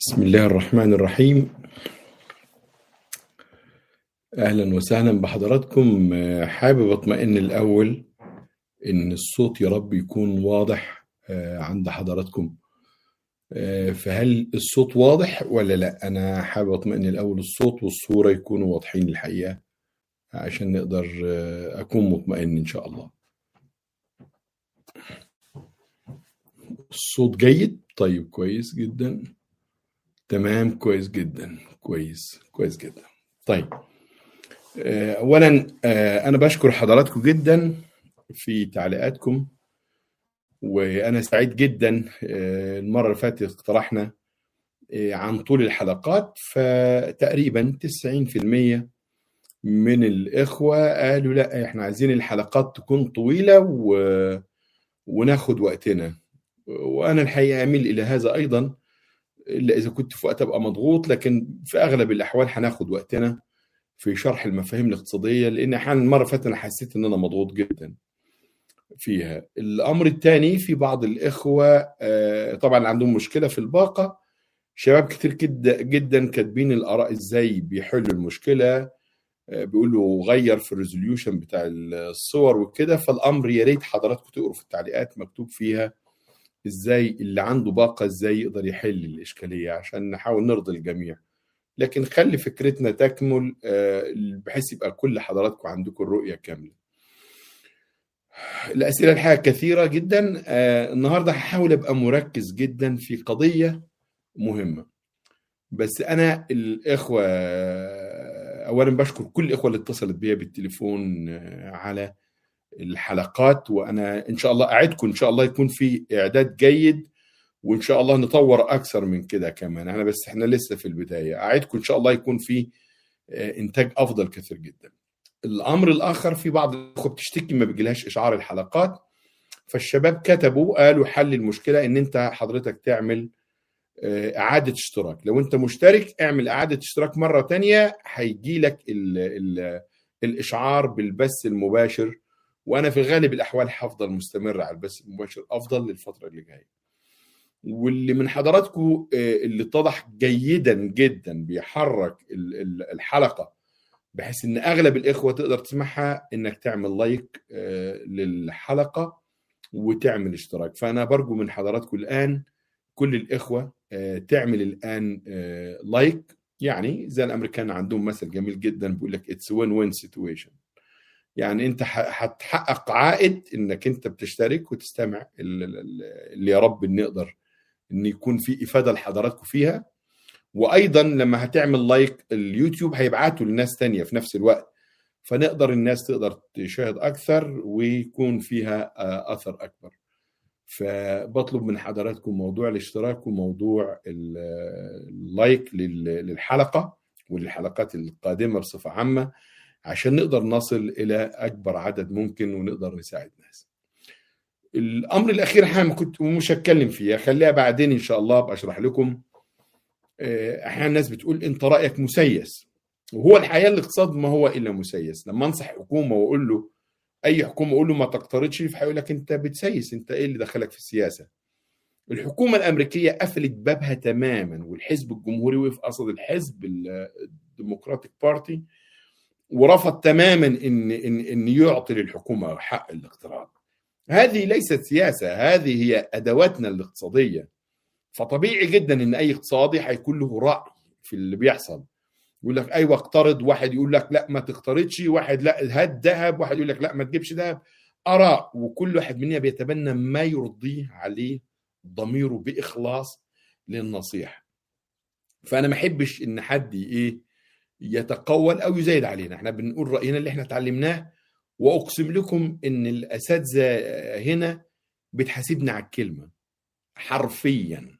بسم الله الرحمن الرحيم اهلا وسهلا بحضراتكم آه، حابب اطمئن الاول ان الصوت يا رب يكون واضح آه، عند حضراتكم آه، فهل الصوت واضح ولا لا انا حابب اطمئن الاول الصوت والصوره يكونوا واضحين الحقيقه عشان نقدر آه، اكون مطمئن ان شاء الله الصوت جيد طيب كويس جدا تمام كويس جدا كويس كويس جدا طيب آه، اولا آه، انا بشكر حضراتكم جدا في تعليقاتكم وانا سعيد جدا آه، المره اللي فاتت اقترحنا آه، عن طول الحلقات فتقريبا 90% من الاخوه قالوا لا احنا عايزين الحلقات تكون طويله و... وناخد وقتنا وانا الحقيقه اميل الى هذا ايضا الا اذا كنت في وقت ابقى مضغوط لكن في اغلب الاحوال هناخد وقتنا في شرح المفاهيم الاقتصاديه لان احيانا المره اللي فاتت انا حسيت ان انا مضغوط جدا فيها الامر الثاني في بعض الاخوه آه، طبعا عندهم مشكله في الباقه شباب كتير جدا جدا كاتبين الاراء ازاي بيحلوا المشكله آه، بيقولوا غير في الريزوليوشن بتاع الصور وكده فالامر يا ريت حضراتكم تقروا في التعليقات مكتوب فيها ازاي اللي عنده باقه ازاي يقدر يحل الاشكاليه عشان نحاول نرضي الجميع لكن خلي فكرتنا تكمل آه، بحيث يبقى كل حضراتكم عندكم الرؤيه كامله الاسئله الحقيقه كثيره جدا آه، النهارده هحاول ابقى مركز جدا في قضيه مهمه بس انا الاخوه اولا بشكر كل الاخوه اللي اتصلت بيا بالتليفون آه، على الحلقات وانا ان شاء الله اعدكم ان شاء الله يكون في اعداد جيد وان شاء الله نطور اكثر من كده كمان احنا بس احنا لسه في البدايه اعدكم ان شاء الله يكون في آه، انتاج افضل كثير جدا الامر الاخر في بعض الاخوه بتشتكي ما بيجيلهاش اشعار الحلقات فالشباب كتبوا قالوا حل المشكله ان انت حضرتك تعمل آه، اعاده اشتراك لو انت مشترك اعمل اعاده اشتراك مره تانية هيجي لك ال ال الاشعار بالبث المباشر وانا في غالب الاحوال هفضل مستمر على البث المباشر افضل للفتره اللي جايه واللي من حضراتكم آه، اللي اتضح جيدا جدا بيحرك ال- ال- الحلقه بحيث ان اغلب الاخوه تقدر تسمعها انك تعمل لايك آه، للحلقه وتعمل اشتراك فانا برجو من حضراتكم الان كل الاخوه آه، تعمل الان آه، لايك يعني زي الامريكان عندهم مثل جميل جدا بيقول لك اتس وين وين سيتويشن يعني انت ح- هتحقق عائد انك انت بتشترك وتستمع ال- ال- اللي يا رب نقدر ان يكون في افاده لحضراتكم فيها وايضا لما هتعمل لايك اليوتيوب هيبعته لناس تانية في نفس الوقت فنقدر الناس تقدر تشاهد اكثر ويكون فيها آه، اثر اكبر فبطلب من حضراتكم موضوع الاشتراك وموضوع ال- اللايك لل- للحلقه وللحلقات القادمه بصفه عامه عشان نقدر نصل الى اكبر عدد ممكن ونقدر نساعد ناس. الامر الاخير حاجه كنت مش هتكلم فيها خليها بعدين ان شاء الله ابقى اشرح لكم آه، احيانا الناس بتقول انت رايك مسيس وهو الحقيقه الاقتصاد ما هو الا مسيس لما انصح حكومه واقول له اي حكومه اقول له ما تقترضش فهيقول لك انت بتسيس انت ايه اللي دخلك في السياسه الحكومه الامريكيه قفلت بابها تماما والحزب الجمهوري وقف قصد الحزب الديمقراطيك بارتي ورفض تماما ان ان ان يعطي للحكومه حق الاقتراض هذه ليست سياسه هذه هي ادواتنا الاقتصاديه فطبيعي جدا ان اي اقتصادي هيكون له راي في اللي بيحصل يقول لك ايوه اقترض واحد يقول لك لا ما تقترضش واحد لا هات ذهب واحد يقول لك لا ما تجيبش ذهب اراء وكل واحد مننا بيتبنى ما يرضيه عليه ضميره باخلاص للنصيحه فانا ما احبش ان حد ايه يتقول او يزايد علينا احنا بنقول راينا اللي احنا اتعلمناه واقسم لكم ان الاساتذه هنا بتحاسبنا على الكلمه حرفيا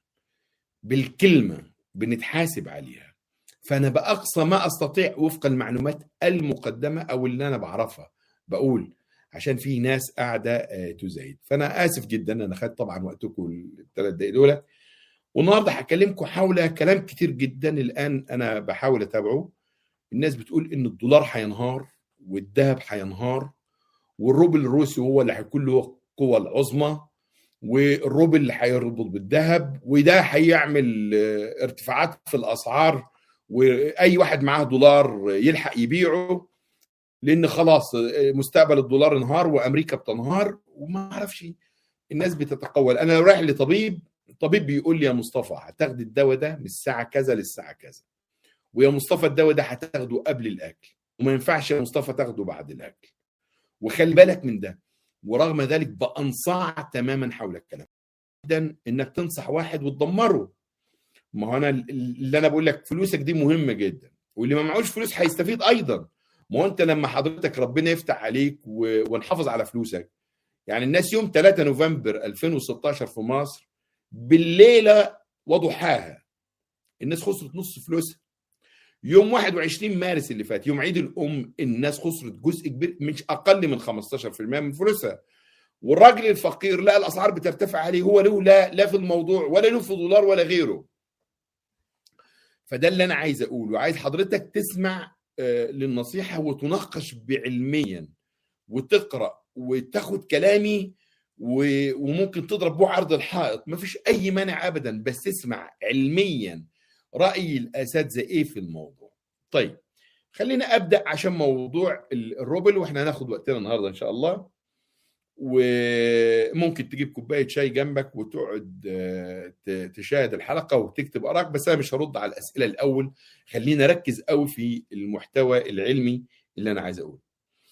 بالكلمه بنتحاسب عليها فانا باقصى ما استطيع وفق المعلومات المقدمه او اللي انا بعرفها بقول عشان في ناس قاعده آه، تزايد فانا اسف جدا انا خدت طبعا وقتكم الثلاث دقائق دول والنهارده هكلمكم حول كلام كتير جدا الان انا بحاول اتابعه الناس بتقول ان الدولار هينهار والذهب هينهار والروبل الروسي هو اللي هيكون له القوه العظمى والروبل هيربط بالذهب وده هيعمل ارتفاعات في الاسعار واي واحد معاه دولار يلحق يبيعه لان خلاص مستقبل الدولار انهار وامريكا بتنهار وما اعرفش الناس بتتقول انا رايح لطبيب الطبيب بيقول لي يا مصطفى هتاخد الدواء ده من الساعه كذا للساعه كذا ويا مصطفى الدواء ده هتاخده قبل الاكل وما ينفعش يا مصطفى تاخده بعد الاكل وخلي بالك من ده ورغم ذلك بانصاع تماما حول الكلام جدا انك تنصح واحد وتدمره ما هو انا اللي انا بقول لك فلوسك دي مهمه جدا واللي ما معهوش فلوس هيستفيد ايضا ما هو انت لما حضرتك ربنا يفتح عليك ونحافظ على فلوسك يعني الناس يوم 3 نوفمبر 2016 في مصر بالليله وضحاها الناس خسرت نص فلوسها يوم 21 مارس اللي فات يوم عيد الام الناس خسرت جزء كبير مش اقل من 15% من فلوسها والراجل الفقير لا الاسعار بترتفع عليه هو له لا لا في الموضوع ولا له في دولار ولا غيره فده اللي انا عايز اقوله عايز حضرتك تسمع للنصيحه وتناقش بعلميا وتقرا وتاخد كلامي وممكن تضرب بيه عرض الحائط ما فيش اي مانع ابدا بس اسمع علميا راي الاساتذه ايه في الموضوع طيب خلينا ابدا عشان موضوع الروبل واحنا هناخد وقتنا النهارده ان شاء الله وممكن تجيب كوبايه شاي جنبك وتقعد تشاهد الحلقه وتكتب اراك بس انا مش هرد على الاسئله الاول خلينا نركز قوي في المحتوى العلمي اللي انا عايز اقوله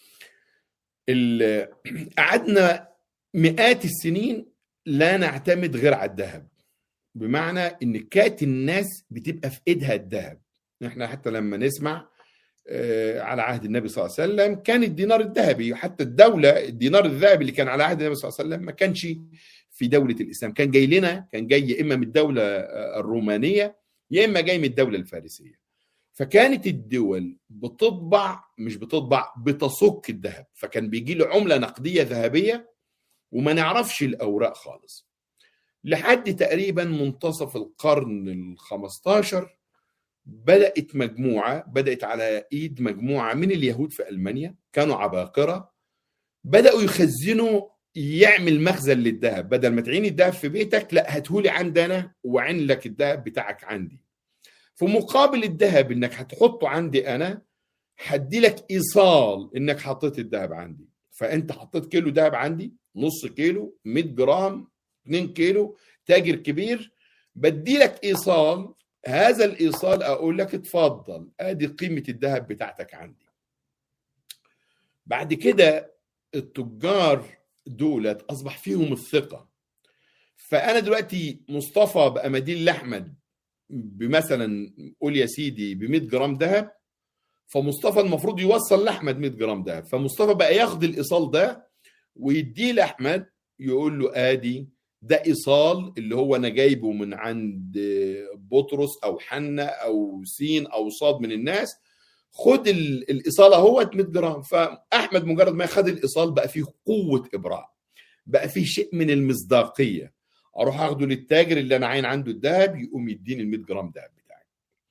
قعدنا مئات السنين لا نعتمد غير على الذهب بمعنى ان كانت الناس بتبقى في ايدها الذهب احنا حتى لما نسمع على عهد النبي صلى الله عليه وسلم كان الدينار الذهبي حتى الدولة الدينار الذهبي اللي كان على عهد النبي صلى الله عليه وسلم ما كانش في دولة الإسلام كان جاي لنا كان جاي يا إما من الدولة الرومانية يا إما جاي من الدولة الفارسية فكانت الدول بتطبع مش بتطبع بتصك الذهب فكان بيجي له عملة نقدية ذهبية وما نعرفش الأوراق خالص لحد تقريبا منتصف القرن ال 15 بدات مجموعه بدات على ايد مجموعه من اليهود في المانيا كانوا عباقره بداوا يخزنوا يعمل مخزن للذهب بدل ما تعين الذهب في بيتك لا هاتهولي عندنا وعين لك الذهب بتاعك عندي في مقابل الذهب انك هتحطه عندي انا هدي لك ايصال انك حطيت الذهب عندي فانت حطيت كيلو ذهب عندي نص كيلو 100 جرام 2 كيلو تاجر كبير بدي لك ايصال هذا الايصال اقول لك اتفضل ادي قيمه الذهب بتاعتك عندي بعد كده التجار دولت اصبح فيهم الثقه فانا دلوقتي مصطفى باماديل الاحمد بمثلا قول يا سيدي ب 100 جرام ذهب فمصطفى المفروض يوصل لاحمد 100 جرام ذهب فمصطفى بقى ياخد الايصال ده ويديه لاحمد يقول له ادي ده ايصال اللي هو انا جايبه من عند بطرس او حنا او سين او صاد من الناس خد الايصال اهوت 100 جرام فاحمد مجرد ما خد الايصال بقى فيه قوه ابراء بقى فيه شيء من المصداقيه اروح اخده للتاجر اللي انا عاين عنده الذهب يقوم يديني ال 100 جرام ذهب بتاعي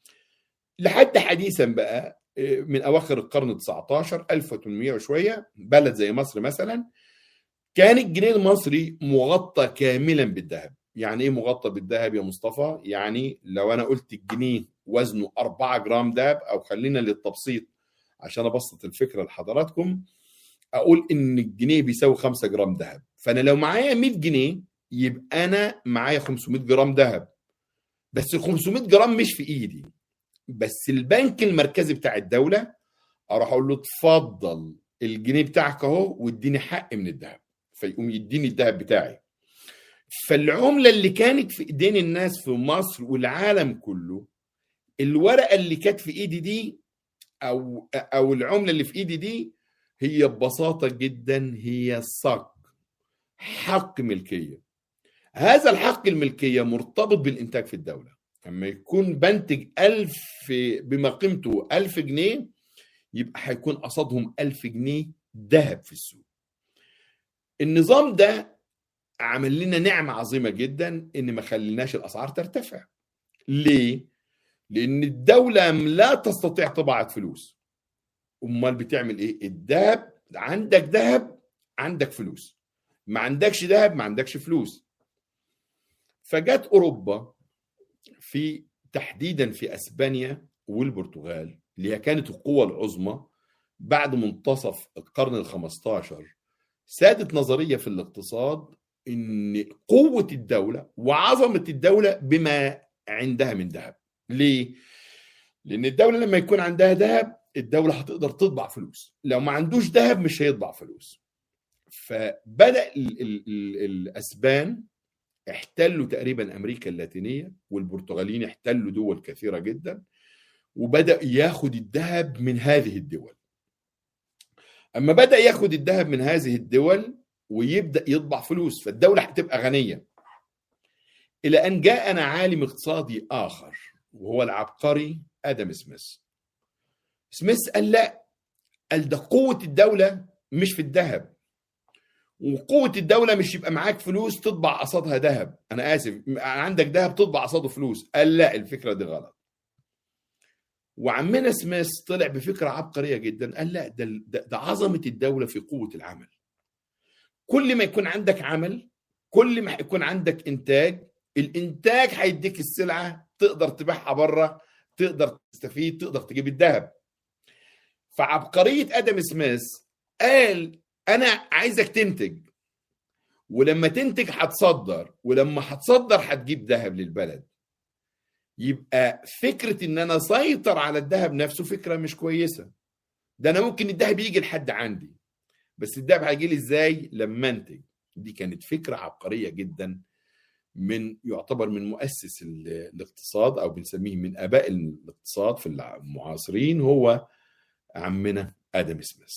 لحد حديثا بقى من اواخر القرن 19 1800 وشويه بلد زي مصر مثلا كان الجنيه المصري مغطى كاملا بالذهب يعني ايه مغطى بالذهب يا مصطفى يعني لو انا قلت الجنيه وزنه 4 جرام ذهب او خلينا للتبسيط عشان ابسط الفكره لحضراتكم اقول ان الجنيه بيساوي 5 جرام ذهب فانا لو معايا 100 جنيه يبقى انا معايا 500 جرام ذهب بس ال 500 جرام مش في ايدي بس البنك المركزي بتاع الدوله اروح اقول له اتفضل الجنيه بتاعك اهو واديني حق من الذهب فيقوم يديني الذهب بتاعي فالعملة اللي كانت في ايدين الناس في مصر والعالم كله الورقة اللي كانت في ايدي دي او او العملة اللي في ايدي دي هي ببساطة جدا هي صك حق ملكية هذا الحق الملكية مرتبط بالإنتاج في الدولة لما يكون بنتج ألف بما قيمته ألف جنيه يبقى هيكون قصادهم ألف جنيه ذهب في السوق النظام ده عمل لنا نعمة عظيمة جدا إن ما خليناش الأسعار ترتفع ليه؟ لأن الدولة لا تستطيع طباعة فلوس أمال بتعمل إيه؟ الذهب عندك ذهب عندك فلوس ما عندكش ذهب ما عندكش فلوس فجت اوروبا في تحديدا في اسبانيا والبرتغال اللي هي كانت القوة العظمى بعد منتصف القرن ال 15 سادت نظرية في الاقتصاد ان قوة الدولة وعظمة الدولة بما عندها من ذهب ليه؟ لان الدولة لما يكون عندها ذهب الدولة هتقدر تطبع فلوس لو ما عندوش ذهب مش هيطبع فلوس فبدأ ال ال ال الأسبان احتلوا تقريبا أمريكا اللاتينية والبرتغاليين احتلوا دول كثيرة جدا وبدأ ياخد الذهب من هذه الدول أما بدأ ياخد الذهب من هذه الدول ويبدأ يطبع فلوس فالدولة هتبقى غنية إلى أن جاءنا عالم اقتصادي آخر وهو العبقري آدم سميث سميث قال لا قال ده قوة الدولة مش في الذهب وقوة الدولة مش يبقى معاك فلوس تطبع قصادها ذهب أنا آسف عندك ذهب تطبع قصاده فلوس قال لا الفكرة دي غلط وعمنا سميث طلع بفكرة عبقرية جدا قال لا ده, ده, ده عظمة الدولة في قوة العمل كل ما يكون عندك عمل كل ما يكون عندك إنتاج الإنتاج هيديك السلعة تقدر تبيعها بره تقدر تستفيد تقدر تجيب الذهب فعبقرية آدم سميث قال أنا عايزك تنتج ولما تنتج هتصدر ولما هتصدر هتجيب ذهب للبلد يبقى فكرة إن أنا أسيطر على الذهب نفسه فكرة مش كويسة ده أنا ممكن الذهب يجي لحد عندي بس الذهب هيجي لي إزاي لما أنتج دي كانت فكرة عبقرية جدا من يعتبر من مؤسس الاقتصاد أو بنسميه من آباء الاقتصاد في المعاصرين هو عمنا آدم سميث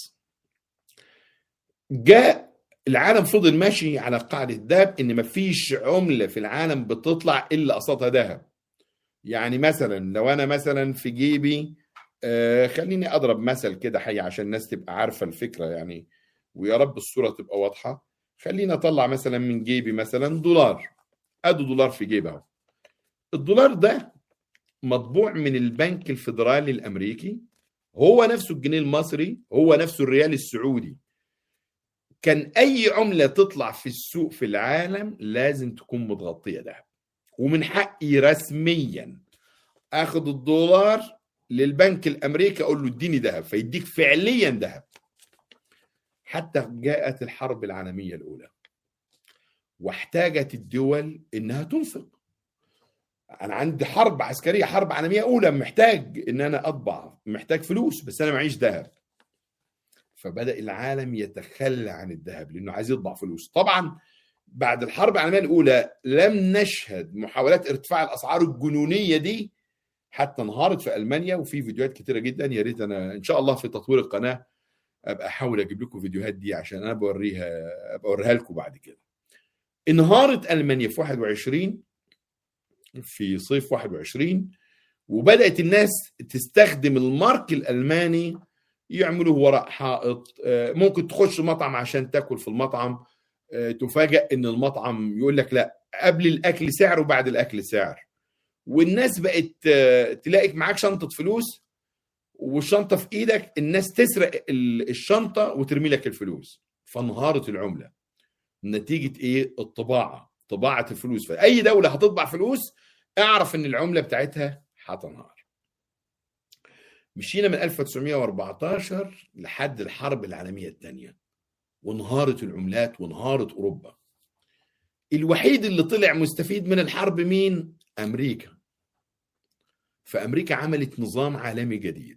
جاء العالم فضل ماشي على قاعدة الذهب إن مفيش عملة في العالم بتطلع إلا قصادها ذهب يعني مثلا لو أنا مثلا في جيبي آه خليني أضرب مثل كده حي عشان الناس تبقى عارفة الفكرة يعني ويا رب الصورة تبقى واضحة خليني أطلع مثلا من جيبي مثلا دولار أدو دولار في جيبي أهو الدولار ده مطبوع من البنك الفيدرالي الأمريكي هو نفسه الجنيه المصري هو نفسه الريال السعودي كان اي عمله تطلع في السوق في العالم لازم تكون متغطيه ذهب ومن حقي رسميا اخذ الدولار للبنك الامريكي اقول له اديني ذهب فيديك فعليا ذهب حتى جاءت الحرب العالميه الاولى واحتاجت الدول انها تنفق انا عندي حرب عسكريه حرب عالميه اولى محتاج ان انا اطبع محتاج فلوس بس انا معيش ذهب فبدا العالم يتخلى عن الذهب لانه عايز يطبع فلوس طبعا بعد الحرب العالميه الاولى لم نشهد محاولات ارتفاع الاسعار الجنونيه دي حتى انهارت في المانيا وفي فيديوهات كتيره جدا يا ريت انا ان شاء الله في تطوير القناه ابقى احاول اجيب لكم فيديوهات دي عشان انا بوريها ابقى اوريها لكم بعد كده انهارت المانيا في 21 في صيف 21 وبدات الناس تستخدم المارك الالماني يعملوا وراء حائط ممكن تخش مطعم عشان تاكل في المطعم تفاجأ ان المطعم يقول لك لا قبل الاكل سعر وبعد الاكل سعر والناس بقت تلاقيك معاك شنطه فلوس والشنطه في ايدك الناس تسرق الشنطه وترمي لك الفلوس فانهارت العمله نتيجه ايه الطباعه طباعه الفلوس فاي دوله هتطبع فلوس اعرف ان العمله بتاعتها هتنهار مشينا من 1914 لحد الحرب العالميه الثانيه وانهارت العملات وانهارت اوروبا الوحيد اللي طلع مستفيد من الحرب مين امريكا فامريكا عملت نظام عالمي جديد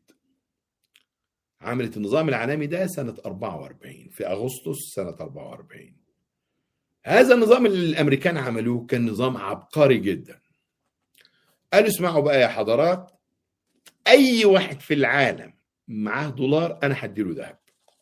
عملت النظام العالمي ده سنة 44 في أغسطس سنة 44 هذا النظام اللي الأمريكان عملوه كان نظام عبقري جدا قالوا اسمعوا بقى يا حضرات أي واحد في العالم معاه دولار أنا هديله ذهب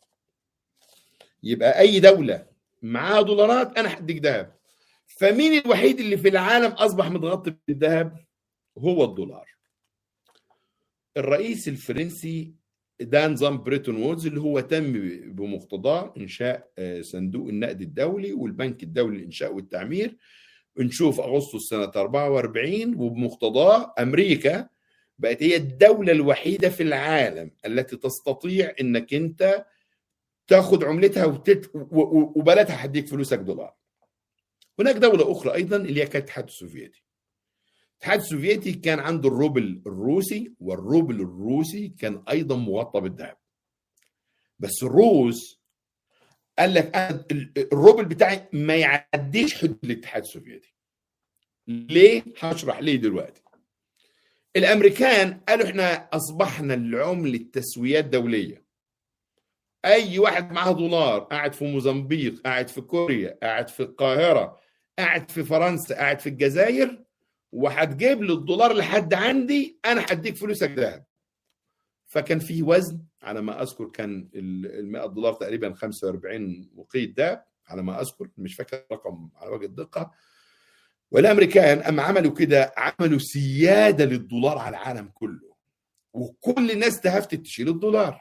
يبقى أي دولة معاها دولارات أنا هديك ذهب فمين الوحيد اللي في العالم أصبح متغطي بالذهب هو الدولار الرئيس الفرنسي ده نظام بريتون وودز اللي هو تم بمقتضاه انشاء صندوق النقد الدولي والبنك الدولي للانشاء والتعمير نشوف اغسطس سنه 44 وبمقتضاه امريكا بقت هي الدوله الوحيده في العالم التي تستطيع انك انت تاخد عملتها وتت... وبلدها هديك فلوسك دولار هناك دوله اخرى ايضا اللي هي كانت الاتحاد السوفيتي الاتحاد السوفيتي كان عنده الروبل الروسي والروبل الروسي كان ايضا مغطى بالذهب بس الروس قال لك انا الروبل بتاعي ما يعديش حدود الاتحاد السوفيتي ليه هشرح ليه دلوقتي الامريكان قالوا احنا اصبحنا العمله تسويات دوليه اي واحد معاه دولار قاعد في موزمبيق قاعد في كوريا قاعد في القاهره قاعد في فرنسا قاعد في الجزائر وهتجيب لي الدولار لحد عندي انا هديك فلوسك ذهب فكان فيه وزن على ما اذكر كان ال 100 دولار تقريبا 45 وقيت ذهب على ما اذكر مش فاكر الرقم على وجه الدقه والامريكان اما عملوا كده عملوا سياده للدولار على العالم كله وكل الناس تهفتت تشيل الدولار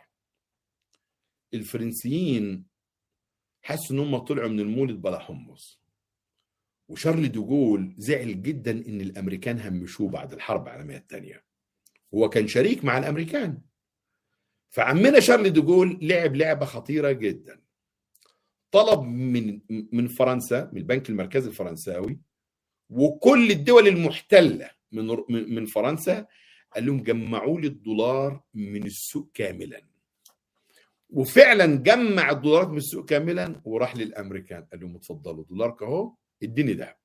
الفرنسيين حسوا ان هم طلعوا من المولد بلا حمص وشارل دوجول زعل جدا ان الامريكان همشوه بعد الحرب العالميه الثانيه هو كان شريك مع الامريكان فعمنا شارل دوجول لعب لعبه خطيره جدا طلب من من فرنسا من البنك المركزي الفرنساوي وكل الدول المحتله من من فرنسا قال لهم جمعوا لي الدولار من السوق كاملا وفعلا جمع الدولارات من السوق كاملا وراح للامريكان قال لهم اتفضلوا دولارك اهو اديني ذهب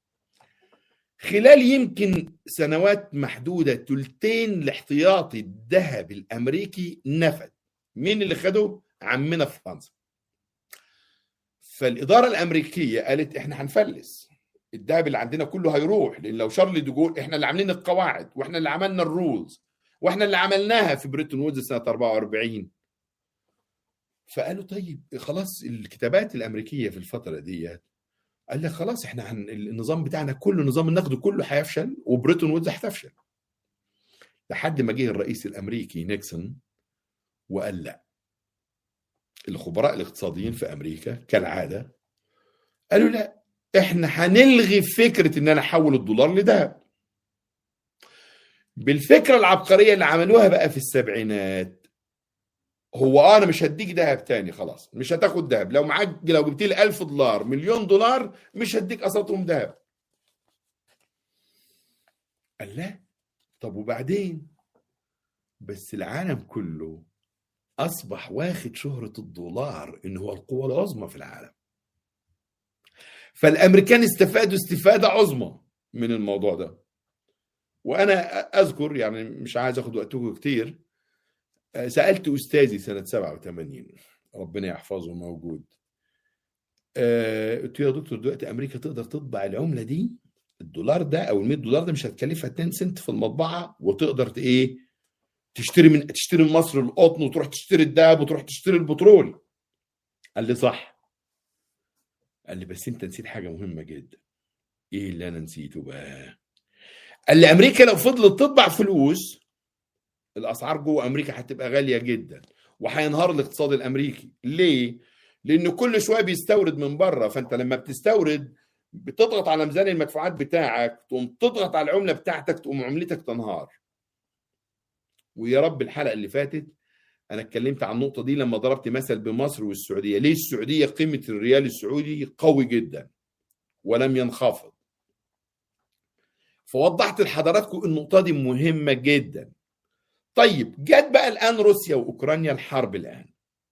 خلال يمكن سنوات محدودة تلتين الاحتياطي الذهب الأمريكي نفد مين اللي خده؟ عمنا في فرنسا فالإدارة الأمريكية قالت إحنا هنفلس الذهب اللي عندنا كله هيروح لأن لو شارل دوجول إحنا اللي عاملين القواعد وإحنا اللي عملنا الرولز وإحنا اللي عملناها في بريتون وودز سنة 44 فقالوا طيب خلاص الكتابات الأمريكية في الفترة ديت قال لك خلاص احنا هن... النظام بتاعنا كله نظام النقد كله هيفشل وبريتون وودز هتفشل لحد ما جه الرئيس الامريكي نيكسون وقال لا الخبراء الاقتصاديين في امريكا كالعاده قالوا لا احنا هنلغي فكره ان انا احول الدولار لذهب بالفكره العبقريه اللي عملوها بقى في السبعينات هو اه انا مش هديك ذهب تاني خلاص مش هتاخد ذهب لو معاك لو جبت لي 1000 دولار مليون دولار مش هديك قسطهم ذهب قال لا طب وبعدين بس العالم كله اصبح واخد شهرة الدولار ان هو القوة العظمى في العالم فالامريكان استفادوا استفادة عظمى من الموضوع ده وانا اذكر يعني مش عايز اخد وقتكم كتير سالت استاذي سنه 87 ربنا يحفظه موجود قلت له يا دكتور دلوقتي امريكا تقدر تطبع العمله دي الدولار ده او ال 100 دولار ده مش هتكلفها 2 سنت في المطبعه وتقدر ايه تشتري من تشتري من مصر القطن وتروح تشتري الذهب وتروح تشتري البترول قال لي صح قال لي بس انت نسيت حاجه مهمه جدا ايه اللي انا نسيته بقى قال لي امريكا لو فضلت تطبع فلوس الاسعار جوه امريكا هتبقى غاليه جدا وهينهار الاقتصاد الامريكي ليه لان كل شويه بيستورد من بره فانت لما بتستورد بتضغط على ميزان المدفوعات بتاعك تقوم تضغط على العمله بتاعتك تقوم عملتك تنهار ويا رب الحلقه اللي فاتت انا اتكلمت عن النقطه دي لما ضربت مثل بمصر والسعوديه ليه السعوديه قيمه الريال السعودي قوي جدا ولم ينخفض فوضحت لحضراتكم النقطه دي مهمه جدا طيب جت بقى الان روسيا واوكرانيا الحرب الان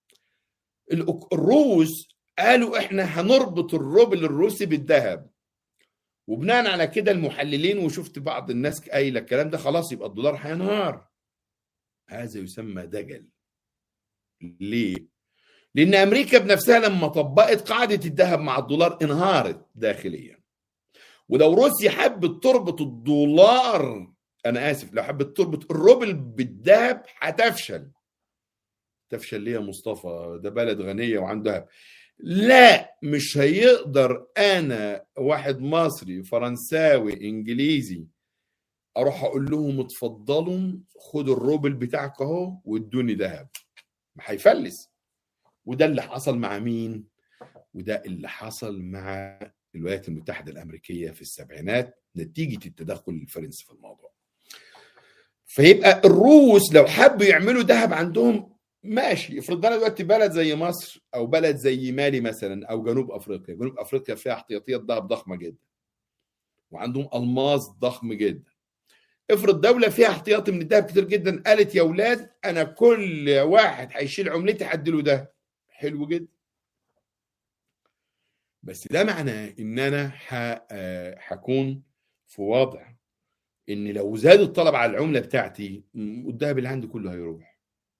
الروس قالوا احنا هنربط الروبل الروسي بالذهب وبناء على كده المحللين وشفت بعض الناس قايله الكلام ده خلاص يبقى الدولار هينهار هذا يسمى دجل ليه لان امريكا بنفسها لما طبقت قاعده الذهب مع الدولار انهارت داخليا ولو روسيا حبت تربط الدولار انا اسف لو حبت تربط الروبل بالذهب هتفشل تفشل ليه يا مصطفى ده بلد غنيه وعندها لا مش هيقدر انا واحد مصري فرنساوي انجليزي اروح اقول لهم اتفضلوا خدوا الروبل بتاعك اهو وادوني ذهب ما هيفلس وده اللي حصل مع مين وده اللي حصل مع الولايات المتحده الامريكيه في السبعينات نتيجه التدخل الفرنسي في الموضوع فيبقى الروس لو حبوا يعملوا ذهب عندهم ماشي افرض انا دلوقتي بلد زي مصر او بلد زي مالي مثلا او جنوب افريقيا جنوب افريقيا فيها احتياطيات ذهب ضخمه جدا وعندهم الماس ضخم جدا افرض دوله فيها احتياطي من الذهب كتير جدا قالت يا اولاد انا كل واحد هيشيل عملتي هديله ده حلو جدا بس ده معناه ان انا هكون في وضع ان لو زاد الطلب على العمله بتاعتي الذهب اللي عندي كله هيروح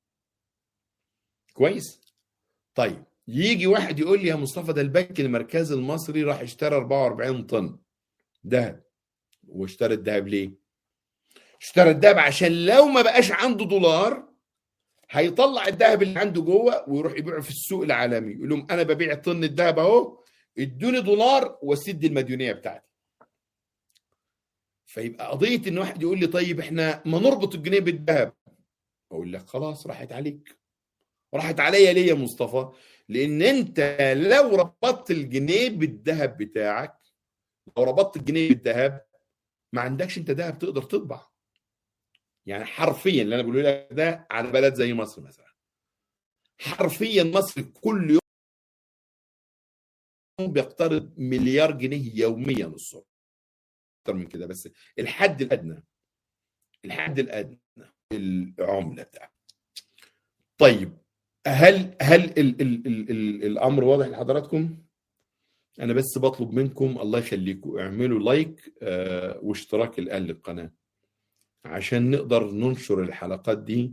كويس طيب يجي واحد يقول لي يا مصطفى ده البنك المركزي المصري راح اشترى 44 طن ذهب واشترى الذهب ليه اشترى الذهب عشان لو ما بقاش عنده دولار هيطلع الذهب اللي عنده جوه ويروح يبيعه في السوق العالمي يقول لهم انا ببيع طن الذهب اهو ادوني دولار واسد المديونيه بتاعتي فيبقى قضيه ان واحد يقول لي طيب احنا ما نربط الجنيه بالذهب اقول لك خلاص راحت عليك راحت عليا ليه يا مصطفى لان انت لو ربطت الجنيه بالذهب بتاعك لو ربطت الجنيه بالذهب ما عندكش انت ذهب تقدر تطبع يعني حرفيا اللي انا بقوله لك ده على بلد زي مصر مثلا حرفيا مصر كل يوم بيقترض مليار جنيه يوميا الصبح اكتر من كده بس الحد الادنى الحد الادنى العمله بتاعته طيب هل هل ال ال ال ال الامر واضح لحضراتكم انا بس بطلب منكم الله يخليكم اعملوا لايك آه واشتراك الان للقناه عشان نقدر ننشر الحلقات دي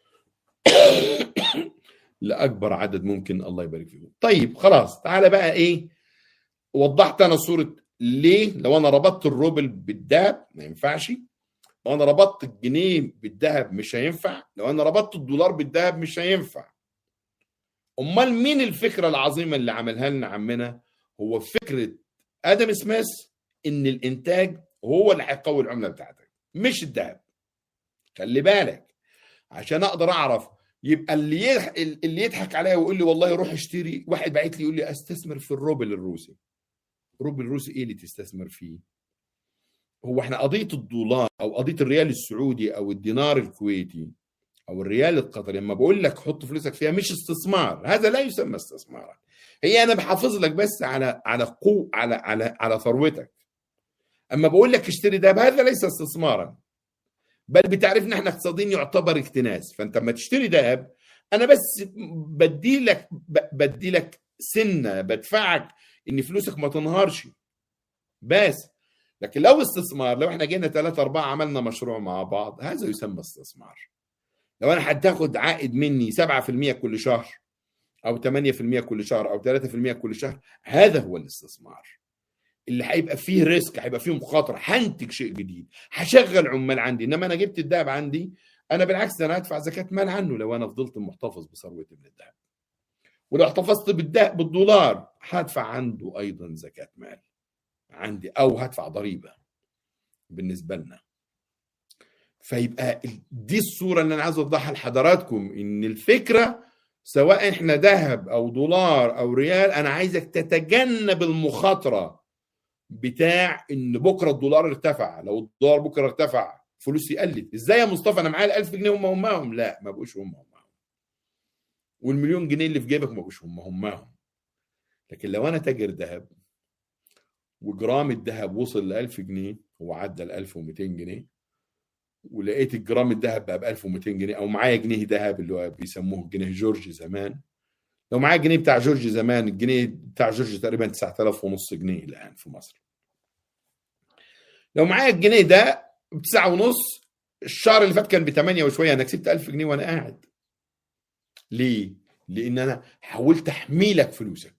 لاكبر عدد ممكن الله يبارك فيكم طيب خلاص تعالى بقى ايه وضحت انا صوره ليه لو انا ربطت الروبل بالذهب ما ينفعش لو انا ربطت الجنيه بالذهب مش هينفع لو انا ربطت الدولار بالذهب مش هينفع امال مين الفكره العظيمه اللي عملها لنا عمنا هو فكره ادم سميث ان الانتاج هو اللي هيقوي العمله بتاعتك مش الذهب خلي بالك عشان اقدر اعرف يبقى اللي يضح... اللي يضحك عليا ويقول لي والله روح اشتري واحد بعت لي يقول لي استثمر في الروبل الروسي الروبل الروسي ايه اللي تستثمر فيه هو احنا قضيه الدولار او قضيه الريال السعودي او الدينار الكويتي او الريال القطري لما بقول لك حط فلوسك فيها مش استثمار هذا لا يسمى استثمارا هي انا بحافظ لك بس على على قو على على على ثروتك اما بقول لك اشتري ده هذا ليس استثمارا بل بتعرف ان احنا اقتصاديين يعتبر اكتناز فانت لما تشتري ذهب انا بس بدي لك بدي لك سنه بدفعك ان فلوسك ما تنهارش بس لكن لو استثمار لو احنا جينا ثلاثة أربعة عملنا مشروع مع بعض هذا يسمى استثمار لو أنا هتاخد عائد مني 7% كل شهر أو 8% كل شهر أو 3% كل شهر هذا هو الاستثمار اللي هيبقى فيه ريسك هيبقى فيه مخاطره هنتج شيء جديد هشغل عمال عندي انما انا جبت الذهب عندي انا بالعكس انا هدفع زكاه مال عنه لو انا فضلت محتفظ بثروتي من الذهب ولو احتفظت بالذهب بالدولار هدفع عنده ايضا زكاه مال عندي او هدفع ضريبه بالنسبه لنا فيبقى دي الصوره اللي انا عايز اوضحها لحضراتكم ان الفكره سواء احنا ذهب او دولار او ريال انا عايزك تتجنب المخاطره بتاع ان بكره الدولار ارتفع لو الدولار بكره ارتفع فلوسي قلت ازاي يا مصطفى انا معايا ال 1000 جنيه هم هماهم لا ما بقوش هم هماهم والمليون جنيه اللي في جيبك ما بقوش هم هماهم لكن لو انا تاجر ذهب وجرام الذهب وصل ل 1000 جنيه هو عدى ال 1200 جنيه ولقيت الجرام الذهب بقى ب 1200 جنيه او معايا جنيه ذهب اللي هو بيسموه جنيه جورج زمان لو معايا الجنيه بتاع جورج زمان الجنيه بتاع جورج تقريبا 9000 ونص جنيه الان في مصر لو معايا الجنيه ده بتسعة ونص الشهر اللي فات كان ب 8 وشويه انا كسبت 1000 جنيه وانا قاعد ليه؟ لان انا حاولت احمي لك فلوسك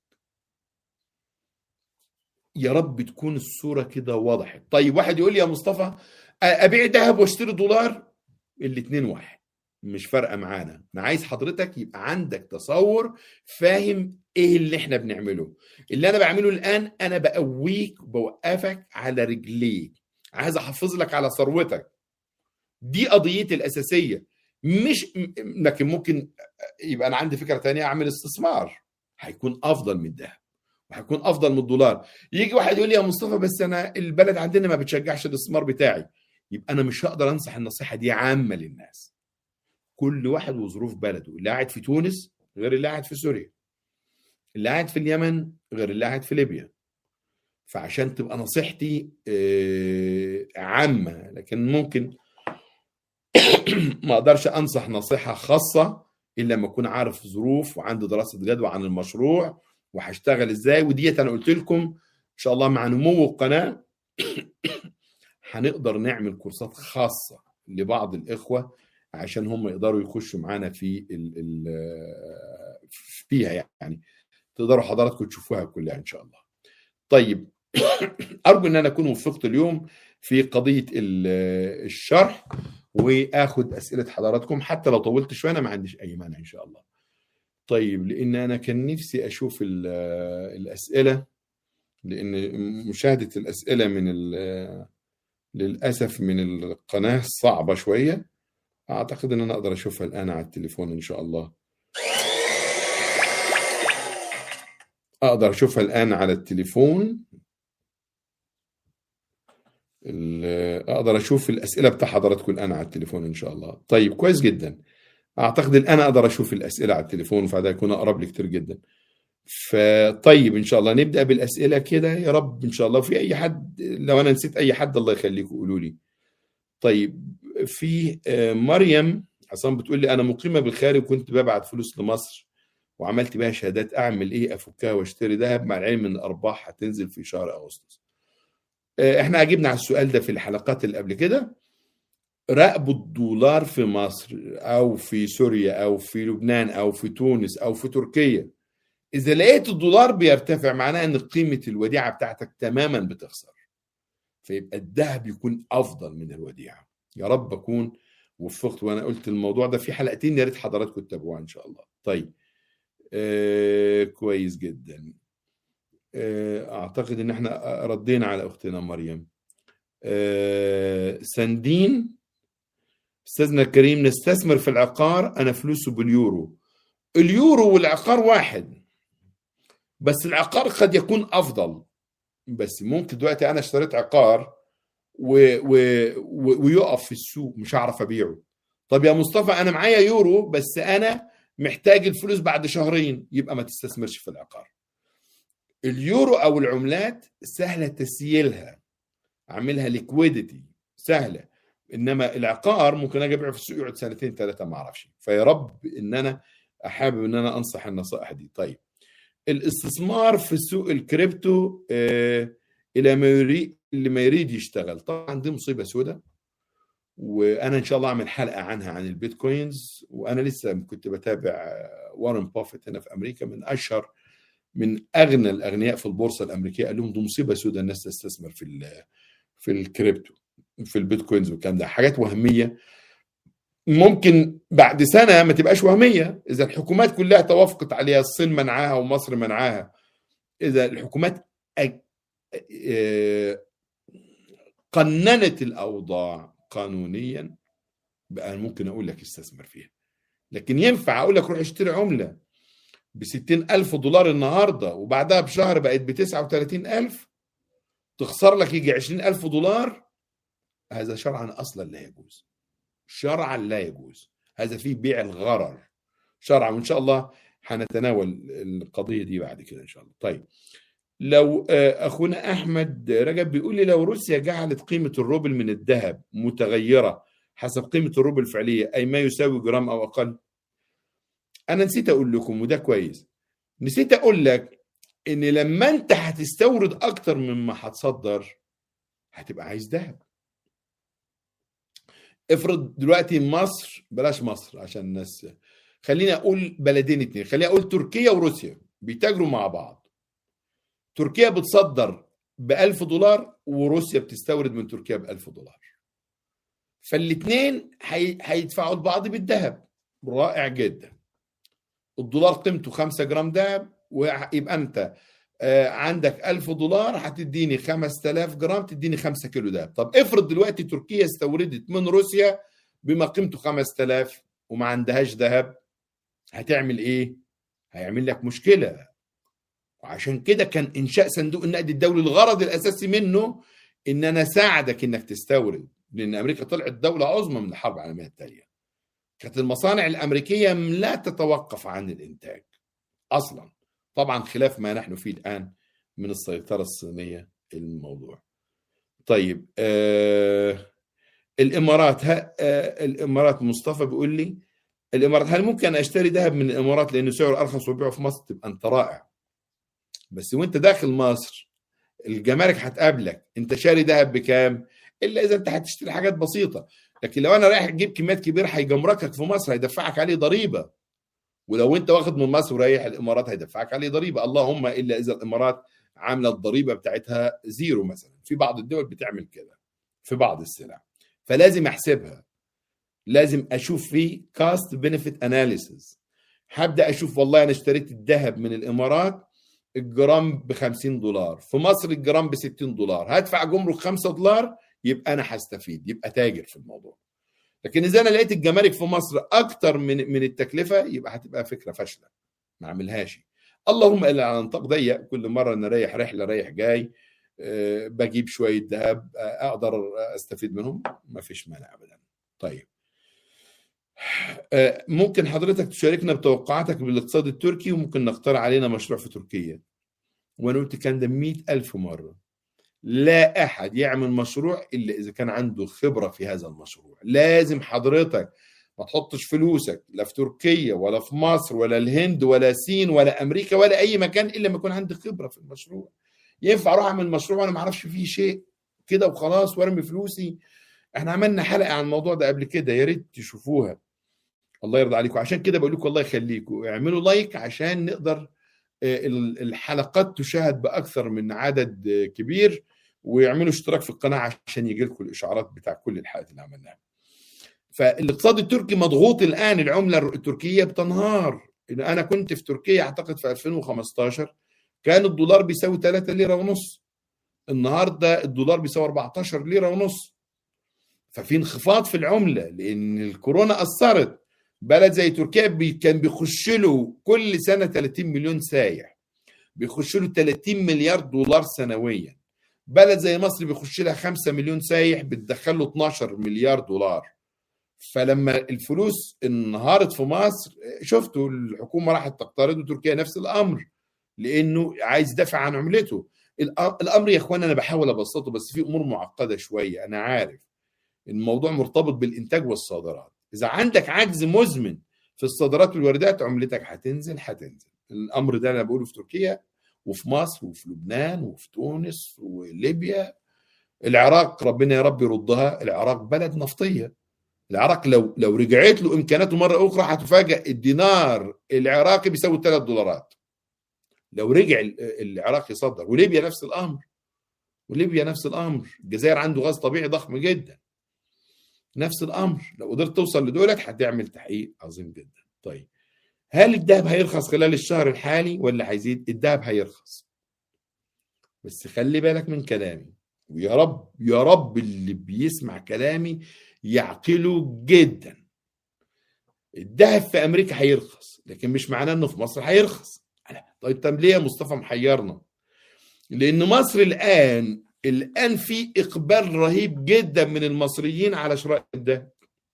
يا رب تكون الصوره كده وضحت طيب واحد يقول لي يا مصطفى ابيع ذهب واشتري دولار الاثنين واحد مش فارقه معانا انا عايز حضرتك يبقى عندك تصور فاهم ايه اللي احنا بنعمله اللي انا بعمله الان انا بقويك بوقفك على رجليك عايز احافظ لك على ثروتك دي قضيتي الاساسيه مش لكن ممكن يبقى انا عندي فكره تانية اعمل استثمار هيكون افضل من الذهب وهيكون افضل من الدولار يجي واحد يقول لي يا مصطفى بس انا البلد عندنا ما بتشجعش الاستثمار بتاعي يبقى انا مش هقدر انصح النصيحه دي عامه للناس كل واحد وظروف بلده اللي قاعد في تونس غير اللي قاعد في سوريا اللي قاعد في اليمن غير اللي قاعد في ليبيا فعشان تبقى نصيحتي آه، عامة لكن ممكن ما اقدرش انصح نصيحة خاصة الا لما اكون عارف ظروف وعندي دراسة جدوى عن المشروع وهشتغل ازاي وديت انا قلت لكم ان شاء الله مع نمو القناة هنقدر نعمل كورسات خاصة لبعض الاخوة عشان هم يقدروا يخشوا معانا في ال ال فيها يعني تقدروا حضراتكم تشوفوها كلها ان شاء الله. طيب ارجو ان انا اكون وفقت اليوم في قضيه ال- الشرح واخد اسئله حضراتكم حتى لو طولت شويه انا ما عنديش اي مانع ان شاء الله. طيب لان انا كان نفسي اشوف ال- الاسئله لان مشاهده الاسئله من ال- للاسف من القناه صعبه شويه اعتقد ان انا اقدر اشوفها الان على التليفون ان شاء الله. اقدر اشوفها الان على التليفون ال- اقدر اشوف الاسئله بتاع حضراتكم الان على التليفون ان شاء الله طيب كويس جدا اعتقد الان اقدر اشوف الاسئله على التليفون فده يكون اقرب لي كتير جدا فطيب ان شاء الله نبدا بالاسئله كده يا رب ان شاء الله في اي حد لو انا نسيت اي حد الله يخليكم قولوا لي طيب في آه، مريم عصام بتقول لي انا مقيمه بالخارج وكنت ببعت فلوس لمصر وعملت بيها شهادات اعمل ايه افكها واشتري ذهب مع العلم ان الارباح هتنزل في شهر اغسطس آه، احنا اجبنا على السؤال ده في الحلقات اللي قبل كده راقبوا الدولار في مصر او في سوريا او في لبنان او في تونس او في تركيا اذا لقيت الدولار بيرتفع معناه ان قيمه الوديعه بتاعتك تماما بتخسر فيبقى الذهب يكون افضل من الوديعه يا رب اكون وفقت وانا قلت الموضوع ده في حلقتين يا ريت حضراتكم تتابعوها ان شاء الله طيب آه كويس جدا آه اعتقد ان احنا ردينا على اختنا مريم آه سندين استاذنا الكريم نستثمر في العقار انا فلوسه باليورو اليورو والعقار واحد بس العقار قد يكون افضل بس ممكن دلوقتي انا اشتريت عقار و... و... و... ويقف في السوق مش هعرف ابيعه طب يا مصطفى انا معايا يورو بس انا محتاج الفلوس بعد شهرين يبقى ما تستثمرش في العقار اليورو او العملات سهله تسييلها اعملها ليكويديتي سهله انما العقار ممكن اجي ابيعه في السوق يقعد سنتين ثلاثه ما اعرفش فيا رب ان انا احابب ان انا انصح النصائح دي طيب الاستثمار في سوق الكريبتو آه الى ما يريد اللي ما يريد يشتغل طبعا دي مصيبه سوداء وانا ان شاء الله اعمل حلقه عنها عن البيتكوينز وانا لسه كنت بتابع وارن بافيت هنا في امريكا من اشهر من اغنى الاغنياء في البورصه الامريكيه قال لهم دي مصيبه سوداء الناس تستثمر في في الكريبتو في البيتكوينز والكلام ده حاجات وهميه ممكن بعد سنه ما تبقاش وهميه اذا الحكومات كلها توافقت عليها الصين منعاها ومصر منعاها اذا الحكومات أج... قننت الاوضاع قانونيا بقى ممكن اقول لك استثمر فيها لكن ينفع اقول لك روح اشتري عمله ب ألف دولار النهارده وبعدها بشهر بقت ب 39000 تخسر لك يجي 20000 دولار هذا شرعا اصلا لا يجوز شرعا لا يجوز هذا فيه بيع الغرر شرعا وان شاء الله هنتناول القضيه دي بعد كده ان شاء الله طيب لو اخونا احمد رجب بيقول لي لو روسيا جعلت قيمه الروبل من الذهب متغيره حسب قيمه الروبل الفعليه اي ما يساوي جرام او اقل انا نسيت اقول لكم وده كويس نسيت اقول لك ان لما انت هتستورد اكتر مما هتصدر هتبقى عايز ذهب افرض دلوقتي مصر بلاش مصر عشان الناس خليني اقول بلدين اتنين خليني اقول تركيا وروسيا بيتاجروا مع بعض تركيا بتصدر ب 1000 دولار وروسيا بتستورد من تركيا ب 1000 دولار فالاثنين هيدفعوا لبعض بالذهب رائع جدا الدولار قيمته 5 جرام ذهب ويبقى انت عندك 1000 دولار هتديني 5000 جرام تديني 5 كيلو دهب طب افرض دلوقتي تركيا استوردت من روسيا بما قيمته 5000 وما عندهاش ذهب هتعمل ايه هيعمل لك مشكله وعشان كده كان انشاء صندوق النقد الدولي الغرض الاساسي منه ان انا اساعدك انك تستورد لان امريكا طلعت دوله عظمى من الحرب العالميه الثانيه كانت المصانع الامريكيه لا تتوقف عن الانتاج اصلا طبعا خلاف ما نحن فيه الان من السيطره الصينيه الموضوع طيب آه الامارات ها آه الامارات مصطفى بيقول لي الامارات هل ممكن اشتري ذهب من الامارات لانه سعره ارخص وبيعه في مصر تبقى انت رائع بس وانت داخل مصر الجمارك هتقابلك انت شاري ذهب بكام الا اذا انت هتشتري حاجات بسيطه لكن لو انا رايح اجيب كميات كبيره هيجمركك في مصر هيدفعك عليه ضريبه ولو انت واخد من مصر ورايح الامارات هيدفعك عليه ضريبه اللهم الا اذا الامارات عامله الضريبه بتاعتها زيرو مثلا في بعض الدول بتعمل كده في بعض السلع فلازم احسبها لازم اشوف فيه كاست بنفيت اناليسيس هبدا اشوف والله انا اشتريت الذهب من الامارات الجرام ب 50 دولار في مصر الجرام ب 60 دولار هدفع جمرك 5 دولار يبقى انا هستفيد يبقى تاجر في الموضوع لكن اذا انا لقيت الجمارك في مصر اكتر من من التكلفه يبقى هتبقى فكره فاشله ما اعملهاش اللهم الا على نطاق ضيق كل مره انا رايح رحله رايح جاي أه بجيب شويه ذهب أه اقدر استفيد منهم ما فيش مانع ابدا طيب أه ممكن حضرتك تشاركنا بتوقعاتك بالاقتصاد التركي وممكن نقترح علينا مشروع في تركيا وانا قلت الكلام ده 100000 مره لا احد يعمل مشروع الا اذا كان عنده خبره في هذا المشروع لازم حضرتك ما تحطش فلوسك لا في تركيا ولا في مصر ولا الهند ولا الصين ولا امريكا ولا اي مكان الا لما يكون عندك خبره في المشروع ينفع اروح اعمل مشروع وانا ما اعرفش فيه شيء كده وخلاص وارمي فلوسي احنا عملنا حلقه عن الموضوع ده قبل كده يا ريت تشوفوها الله يرضى عليكم عشان كده بقول لكم الله يخليكم اعملوا لايك عشان نقدر الحلقات تشاهد باكثر من عدد كبير ويعملوا اشتراك في القناه عشان يجي لكم الاشعارات بتاع كل الحلقات اللي عملناها. فالاقتصاد التركي مضغوط الان العمله التركيه بتنهار انا كنت في تركيا اعتقد في 2015 كان الدولار بيساوي 3 ليره ونص النهارده الدولار بيساوي 14 ليره ونص ففي انخفاض في العمله لان الكورونا اثرت بلد زي تركيا بي كان بيخش له كل سنه 30 مليون سايح بيخش له 30 مليار دولار سنويا بلد زي مصر بيخش لها 5 مليون سايح بتدخل له 12 مليار دولار فلما الفلوس انهارت في مصر شفتوا الحكومه راحت تقترض وتركيا نفس الامر لانه عايز يدافع عن عملته الامر يا اخوان انا بحاول ابسطه بس في امور معقده شويه انا عارف الموضوع مرتبط بالانتاج والصادرات اذا عندك عجز مزمن في الصادرات والواردات عملتك هتنزل هتنزل الامر ده انا بقوله في تركيا وفي مصر وفي لبنان وفي تونس وليبيا العراق ربنا يا رب يردها العراق بلد نفطيه العراق لو لو رجعت له امكاناته مره اخرى هتفاجئ الدينار العراقي بيساوي 3 دولارات لو رجع العراق يصدر وليبيا نفس الامر وليبيا نفس الامر الجزائر عنده غاز طبيعي ضخم جدا نفس الامر لو قدرت توصل لدولت هتعمل تحقيق عظيم جدا طيب هل الذهب هيرخص خلال الشهر الحالي ولا هيزيد الذهب هيرخص بس خلي بالك من كلامي ويا رب يا رب اللي بيسمع كلامي يعقله جدا الذهب في امريكا هيرخص لكن مش معناه انه في مصر هيرخص طيب طب ليه يا مصطفى محيرنا لان مصر الان الان في اقبال رهيب جدا من المصريين على شراء الذهب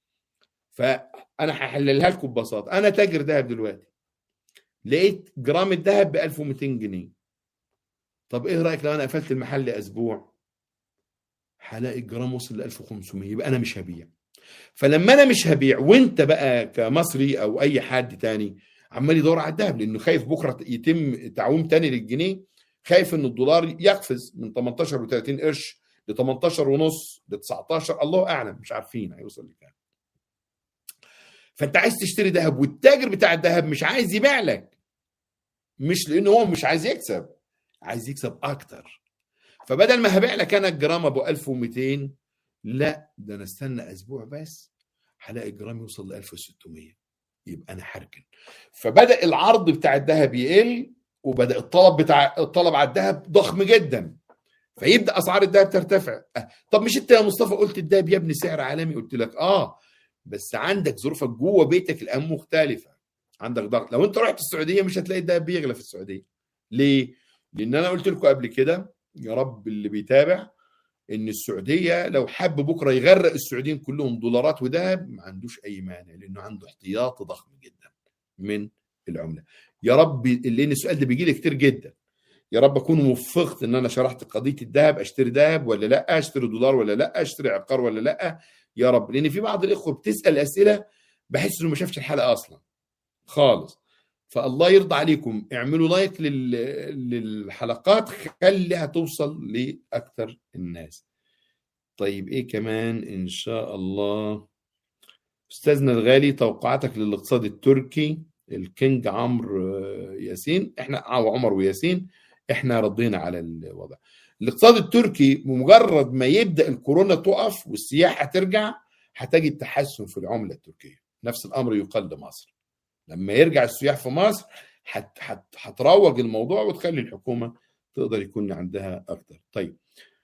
فانا هحللها لكم ببساطه انا تاجر ذهب دلوقتي لقيت جرام الذهب ب 1200 جنيه طب ايه رايك لو انا قفلت المحل اسبوع هلاقي الجرام وصل ل 1500 يبقى انا مش هبيع فلما انا مش هبيع وانت بقى كمصري او اي حد تاني عمال يدور على الذهب لانه خايف بكره يتم تعويم تاني للجنيه خايف ان الدولار يقفز من 18 و30 قرش ل 18 ونص ل 19 الله اعلم مش عارفين هيوصل لكام فانت عايز تشتري ذهب والتاجر بتاع الذهب مش عايز يبيع لك مش لانه هو مش عايز يكسب عايز يكسب اكتر فبدل ما هبيع لك انا الجرام ابو 1200 لا ده انا استنى اسبوع بس هلاقي الجرام يوصل ل 1600 يبقى انا هركن فبدا العرض بتاع الذهب يقل وبدا الطلب بتاع الطلب على الذهب ضخم جدا فيبدا اسعار الذهب ترتفع طب مش انت يا مصطفى قلت الذهب يا ابني سعر عالمي قلت لك اه بس عندك ظروفك جوه بيتك الان مختلفه عندك ضغط لو انت رحت السعوديه مش هتلاقي الذهب بيغلى في السعوديه ليه لان انا قلت لكم قبل كده يا رب اللي بيتابع ان السعوديه لو حب بكره يغرق السعوديين كلهم دولارات وذهب ما عندوش اي مانع لانه عنده احتياط ضخم جدا من العمله يا رب لان السؤال ده بيجي لي كتير جدا يا رب اكون وفقت ان انا شرحت قضيه الذهب اشتري ذهب ولا لا اشتري دولار ولا لا اشتري عقار ولا لا يا رب لان في بعض الاخوه بتسال اسئله بحس انه ما شافش الحلقه اصلا خالص فالله يرضى عليكم اعملوا لايك لل... للحلقات خليها توصل لاكثر الناس طيب ايه كمان ان شاء الله استاذنا الغالي توقعاتك للاقتصاد التركي الكينج عمرو ياسين احنا او عمر وياسين احنا ردينا على الوضع الاقتصاد التركي بمجرد ما يبدا الكورونا تقف والسياحه ترجع هتجد تحسن في العمله التركيه نفس الامر يقال لمصر لما يرجع السياح في مصر هتروج الموضوع وتخلي الحكومه تقدر يكون عندها اكتر طيب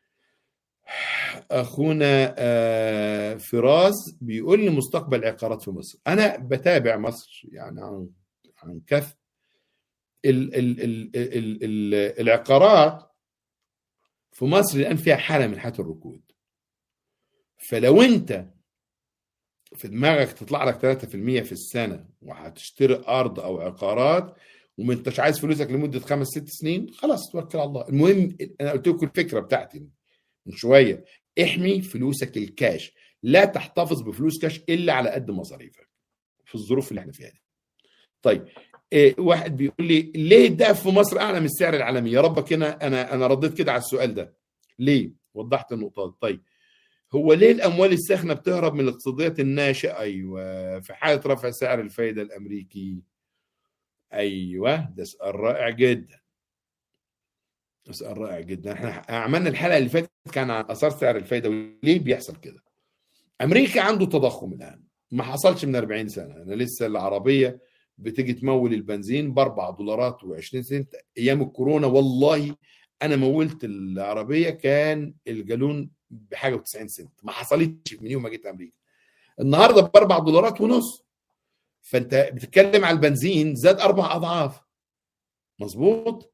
اخونا فراس بيقول لي مستقبل عقارات في مصر انا بتابع مصر يعني عن عن كث ال ال ال ال ال العقارات في مصر الان فيها حاله من حالات الركود فلو انت في دماغك تطلع لك 3% في السنه وهتشتري ارض او عقارات وما انتش عايز فلوسك لمده خمس ست سنين خلاص توكل على الله المهم انا قلت لكم الفكره بتاعتي من شويه احمي فلوسك الكاش لا تحتفظ بفلوس كاش الا على قد مصاريفك في الظروف اللي احنا فيها دي طيب إيه واحد بيقول لي ليه الذهب في مصر اعلى من السعر العالمي يا ربك هنا انا انا رديت كده على السؤال ده ليه وضحت النقطه دي طيب هو ليه الاموال الساخنه بتهرب من الاقتصاديات الناشئه ايوه في حاله رفع سعر الفايده الامريكي ايوه ده سؤال رائع جدا سؤال رائع جدا احنا عملنا الحلقه اللي فاتت كان عن اثار سعر الفايده وليه بيحصل كده امريكا عنده تضخم الان ما حصلش من 40 سنه انا لسه العربيه بتيجي تمول البنزين ب 4 دولارات و20 سنت ايام الكورونا والله انا مولت العربيه كان الجالون بحاجه و90 سنت ما حصلتش من يوم ما جيت امريكا النهارده ب 4 دولارات ونص فانت بتتكلم على البنزين زاد اربع اضعاف مظبوط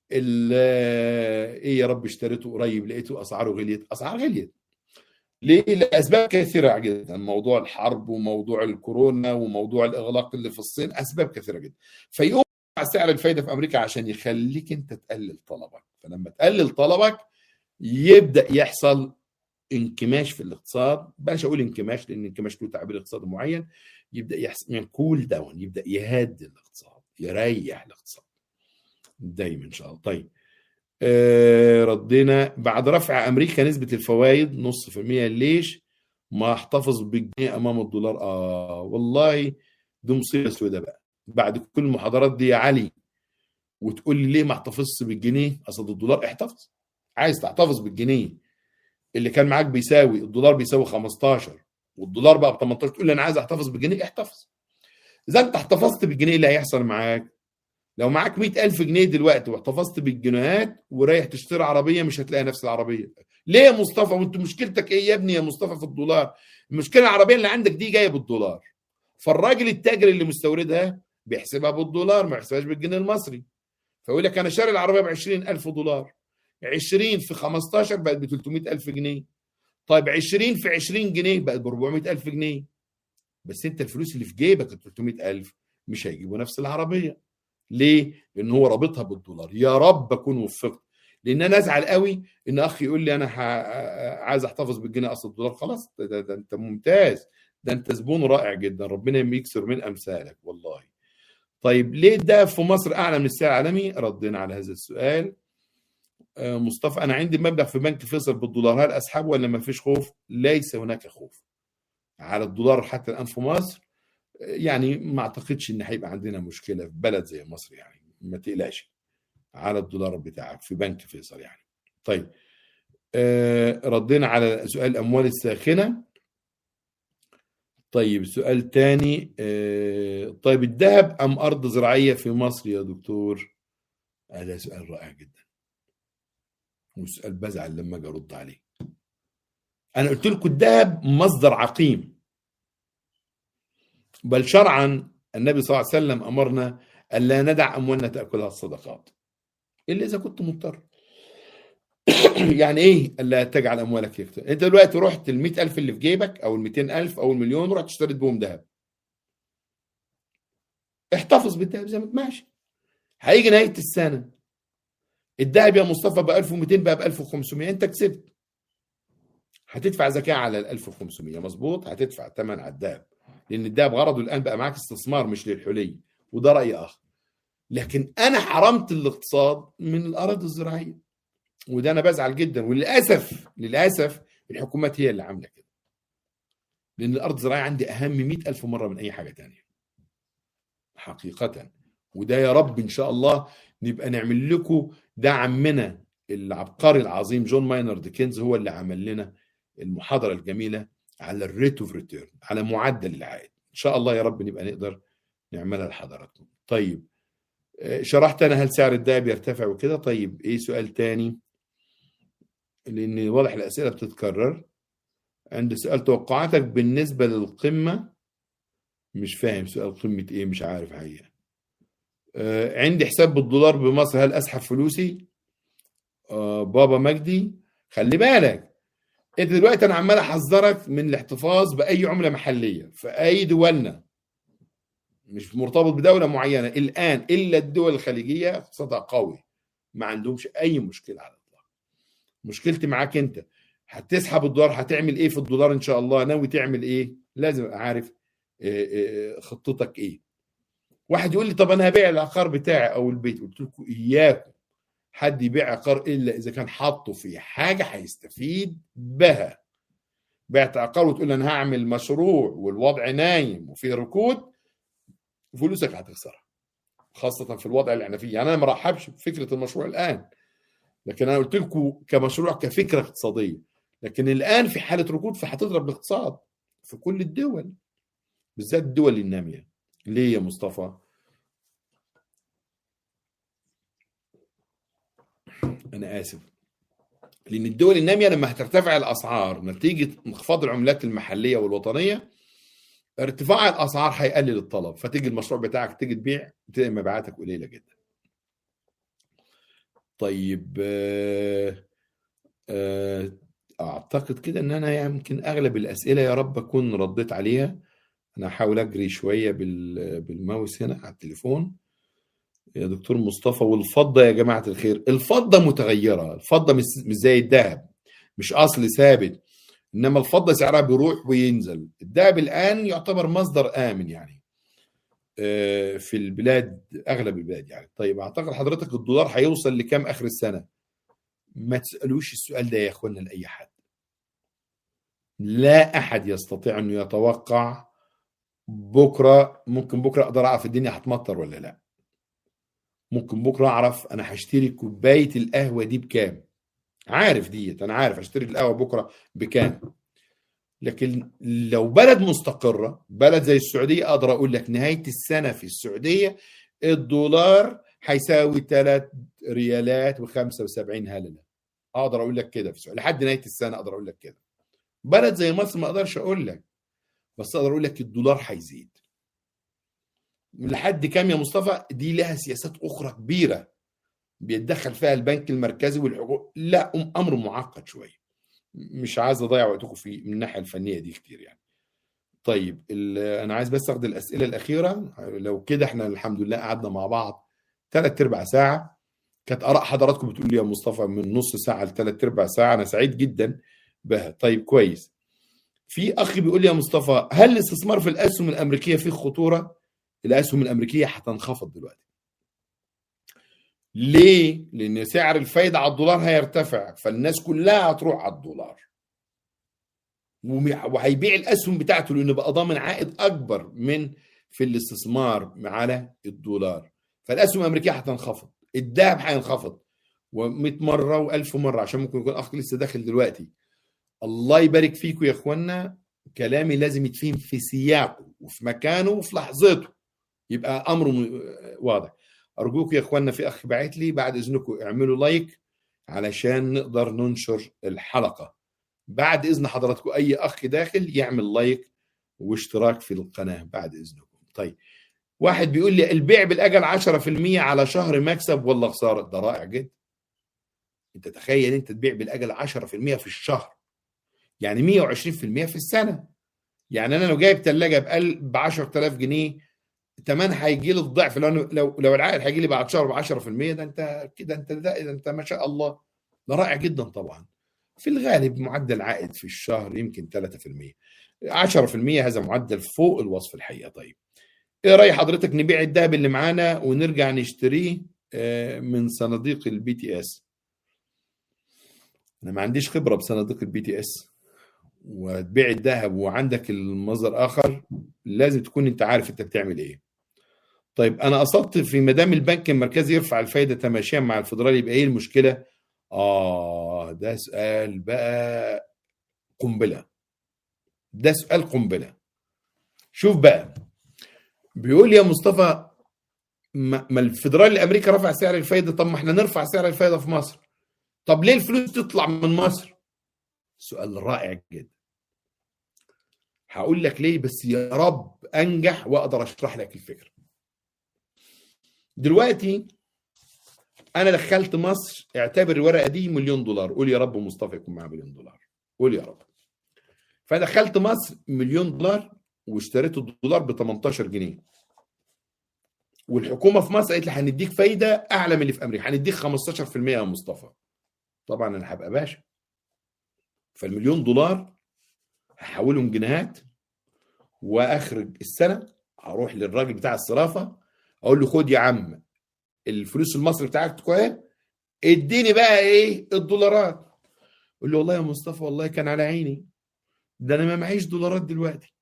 ايه يا رب اشتريته قريب لقيته اسعاره غليت اسعار غليت ليه لاسباب كثيره جدا موضوع الحرب وموضوع الكورونا وموضوع الاغلاق اللي في الصين اسباب كثيره جدا فيقوم سعر الفايده في امريكا عشان يخليك انت تقلل طلبك فلما تقلل طلبك يبدا يحصل انكماش في الاقتصاد بلاش اقول انكماش لان انكماش له تعبير اقتصادي معين يبدا يحصل يعني كول داون يبدا يهدي الاقتصاد يريح الاقتصاد دايما ان شاء الله طيب آه ردينا بعد رفع امريكا نسبه الفوائد نص في المية ليش ما احتفظ بالجنيه امام الدولار اه والله دي مصيبه سوداء بقى بعد كل المحاضرات دي يا علي وتقول لي ليه ما احتفظش بالجنيه اصل الدولار احتفظ عايز تحتفظ بالجنيه اللي كان معاك بيساوي الدولار بيساوي 15 والدولار بقى ب 18 تقول لي انا عايز احتفظ بالجنيه احتفظ اذا انت احتفظت بالجنيه اللي هيحصل معاك لو معاك 100000 جنيه دلوقتي واحتفظت بالجنيهات ورايح تشتري عربيه مش هتلاقي نفس العربيه ليه يا مصطفى وانت مشكلتك ايه يا ابني يا مصطفى في الدولار المشكله العربيه اللي عندك دي جايه بالدولار فالراجل التاجر اللي مستوردها بيحسبها بالدولار ما يحسبهاش بالجنيه المصري فيقول لك انا شاري العربيه ب 20000 دولار 20 في 15 بقت ب 300000 جنيه طيب 20 في 20 جنيه بقت ب 400000 جنيه بس انت الفلوس اللي في جيبك ال 300000 مش هيجيبوا نفس العربيه ليه؟ لان هو رابطها بالدولار يا رب اكون وفقت لان انا ازعل قوي ان اخ يقول لي انا عايز احتفظ بالجنيه اصل الدولار خلاص ده, ده, ده انت ممتاز ده انت زبون رائع جدا ربنا يكسر من امثالك والله طيب ليه ده في مصر اعلى من السعر العالمي ردينا على هذا السؤال مصطفى انا عندي مبلغ في بنك فيصل بالدولار هل اسحبه ولا ما فيش خوف ليس هناك خوف على الدولار حتى الان في مصر يعني ما اعتقدش ان هيبقى عندنا مشكله في بلد زي مصر يعني ما تقلقش على الدولار بتاعك في بنك فيصل يعني طيب آه ردينا على سؤال الاموال الساخنه طيب سؤال تاني آه طيب الذهب ام ارض زراعيه في مصر يا دكتور هذا سؤال رائع جدا وسؤال بزعل لما اجي ارد عليه انا قلت لكم الذهب مصدر عقيم بل شرعا النبي صلى الله عليه وسلم امرنا الا ندع اموالنا تاكلها الصدقات الا اذا كنت مضطر يعني ايه لا تجعل اموالك يكتر انت دلوقتي رحت ال 100000 اللي في جيبك او ال 200000 او المليون ورحت اشتريت بهم ذهب احتفظ بالذهب زي ما انت ماشي هيجي نهايه السنه الذهب يا مصطفى ب 1200 بقى ب 1500 انت كسبت هتدفع زكاه على ال 1500 مظبوط هتدفع ثمن على الذهب لان الذهب غرضه الان بقى معاك استثمار مش للحلي وده راي اخر لكن انا حرمت الاقتصاد من الاراضي الزراعيه وده انا بزعل جدا وللاسف للاسف الحكومات هي اللي عامله كده لان الارض الزراعيه عندي اهم مئة ألف مره من اي حاجه تانية حقيقه وده يا رب ان شاء الله نبقى نعمل لكم ده عمنا العبقري العظيم جون ماينارد كينز هو اللي عمل لنا المحاضره الجميله على الريت اوف ريتيرن على معدل العائد ان شاء الله يا رب نبقى نقدر نعملها لحضراتكم طيب شرحت انا هل سعر الذهب يرتفع وكده طيب ايه سؤال تاني لان واضح الاسئله بتتكرر عند سؤال توقعاتك بالنسبه للقمه مش فاهم سؤال قمه ايه مش عارف حقيقه آه عندي حساب بالدولار بمصر هل اسحب فلوسي آه بابا مجدي خلي بالك انت دلوقتي انا عمال احذرك من الاحتفاظ باي عمله محليه في اي دولنا مش مرتبط بدوله معينه الان الا الدول الخليجيه اقتصادها قوي ما عندهمش اي مشكله على الاطلاق مشكلتي معاك انت هتسحب الدولار هتعمل ايه في الدولار ان شاء الله ناوي تعمل ايه لازم ابقى عارف خطتك ايه واحد يقول لي طب انا هبيع العقار بتاعي او البيت قلت لكم اياكم حد يبيع عقار الا اذا كان حاطه في حاجه هيستفيد بها بعت عقار وتقول انا هعمل مشروع والوضع نايم وفي ركود فلوسك هتخسرها خاصة في الوضع اللي احنا فيه يعني انا ما رحبش بفكرة المشروع الان لكن انا قلت لكم كمشروع كفكرة اقتصادية لكن الان في حالة ركود فهتضرب الاقتصاد في كل الدول بالذات الدول النامية ليه يا مصطفى انا اسف لان الدول النامية لما هترتفع الاسعار نتيجة انخفاض العملات المحلية والوطنية ارتفاع الاسعار هيقلل الطلب فتيجي المشروع بتاعك تيجي تبيع تلاقي مبيعاتك قليله جدا طيب اعتقد كده ان انا يمكن اغلب الاسئله يا رب اكون رديت عليها انا هحاول اجري شويه بالماوس هنا على التليفون يا دكتور مصطفى والفضه يا جماعه الخير الفضه متغيره الفضه مش زي الذهب مش اصل ثابت انما الفضه سعرها بيروح وينزل الذهب الان يعتبر مصدر امن يعني في البلاد اغلب البلاد يعني طيب اعتقد حضرتك الدولار هيوصل لكام اخر السنه ما تسالوش السؤال ده يا اخوانا لاي حد لا احد يستطيع انه يتوقع بكره ممكن بكره اقدر اعرف الدنيا هتمطر ولا لا ممكن بكره اعرف انا هشتري كوبايه القهوه دي بكام عارف ديت انا عارف اشتري القهوه بكره بكام لكن لو بلد مستقره بلد زي السعوديه اقدر اقول لك نهايه السنه في السعوديه الدولار هيساوي 3 ريالات و75 هلله اقدر اقول لك كده في السعوديه لحد نهايه السنه اقدر اقول لك كده بلد زي مصر ما اقدرش اقول لك بس اقدر اقول لك الدولار هيزيد لحد كام يا مصطفى دي لها سياسات اخرى كبيره بيتدخل فيها البنك المركزي والحقوق لا امر معقد شويه مش عايز اضيع وقتكم في من الناحيه الفنيه دي كتير يعني طيب انا عايز بس اخد الاسئله الاخيره لو كده احنا الحمد لله قعدنا مع بعض ثلاث ارباع ساعه كانت اراء حضراتكم بتقول لي يا مصطفى من نص ساعه لثلاث ارباع ساعه انا سعيد جدا بها طيب كويس في اخ بيقول لي يا مصطفى هل الاستثمار في الاسهم الامريكيه فيه خطوره الاسهم الامريكيه هتنخفض دلوقتي ليه؟ لأن سعر الفايدة على الدولار هيرتفع فالناس كلها هتروح على الدولار وهيبيع الأسهم بتاعته لأنه بقى ضامن عائد أكبر من في الاستثمار على الدولار فالأسهم الأمريكية هتنخفض الذهب هينخفض و100 مرة و1000 مرة عشان ممكن يكون أخ لسه داخل دلوقتي الله يبارك فيكم يا إخوانا كلامي لازم يتفهم في سياقه وفي مكانه وفي لحظته يبقى أمره واضح ارجوكم يا اخواننا في اخ باعت لي بعد اذنكم اعملوا لايك علشان نقدر ننشر الحلقه بعد اذن حضراتكم اي اخ داخل يعمل لايك واشتراك في القناه بعد اذنكم طيب واحد بيقول لي البيع بالاجل 10% على شهر مكسب ولا خساره ده رائع جدا انت تخيل انت تبيع بالاجل 10% في الشهر يعني 120% في السنه يعني انا لو جايب ثلاجه ب 10000 جنيه تمن هيجي لي الضعف لو لو لو العائد هيجي لي بعد شهر ب 10% ده انت كده انت ده, ده انت ما شاء الله ده رائع جدا طبعا في الغالب معدل عائد في الشهر يمكن 3% 10% هذا معدل فوق الوصف الحقيقه طيب ايه راي حضرتك نبيع الذهب اللي معانا ونرجع نشتريه من صناديق البي تي اس انا ما عنديش خبره بصناديق البي تي اس وتبيع الذهب وعندك المصدر اخر لازم تكون انت عارف انت بتعمل ايه طيب انا قصدت في مدام البنك المركزي يرفع الفايده تماشيا مع الفدرالي يبقى ايه المشكله اه ده سؤال بقى قنبله ده سؤال قنبله شوف بقى بيقول يا مصطفى ما الفدرالي الامريكي رفع سعر الفايده طب ما احنا نرفع سعر الفايده في مصر طب ليه الفلوس تطلع من مصر سؤال رائع جدا هقول لك ليه بس يا رب انجح واقدر اشرح لك الفكره دلوقتي انا دخلت مصر اعتبر الورقه دي مليون دولار قول يا رب مصطفى يكون معاه مليون دولار قول يا رب فدخلت مصر مليون دولار واشتريت الدولار ب 18 جنيه والحكومه في مصر قالت لي هنديك فايده اعلى من اللي في امريكا هنديك 15% يا مصطفى طبعا انا هبقى باشا فالمليون دولار هحولهم جنيهات واخرج السنه اروح للراجل بتاع الصرافه اقول له خد يا عم الفلوس المصري بتاعتك اهي اديني بقى ايه الدولارات يقول له والله يا مصطفى والله كان على عيني ده انا ما معيش دولارات دلوقتي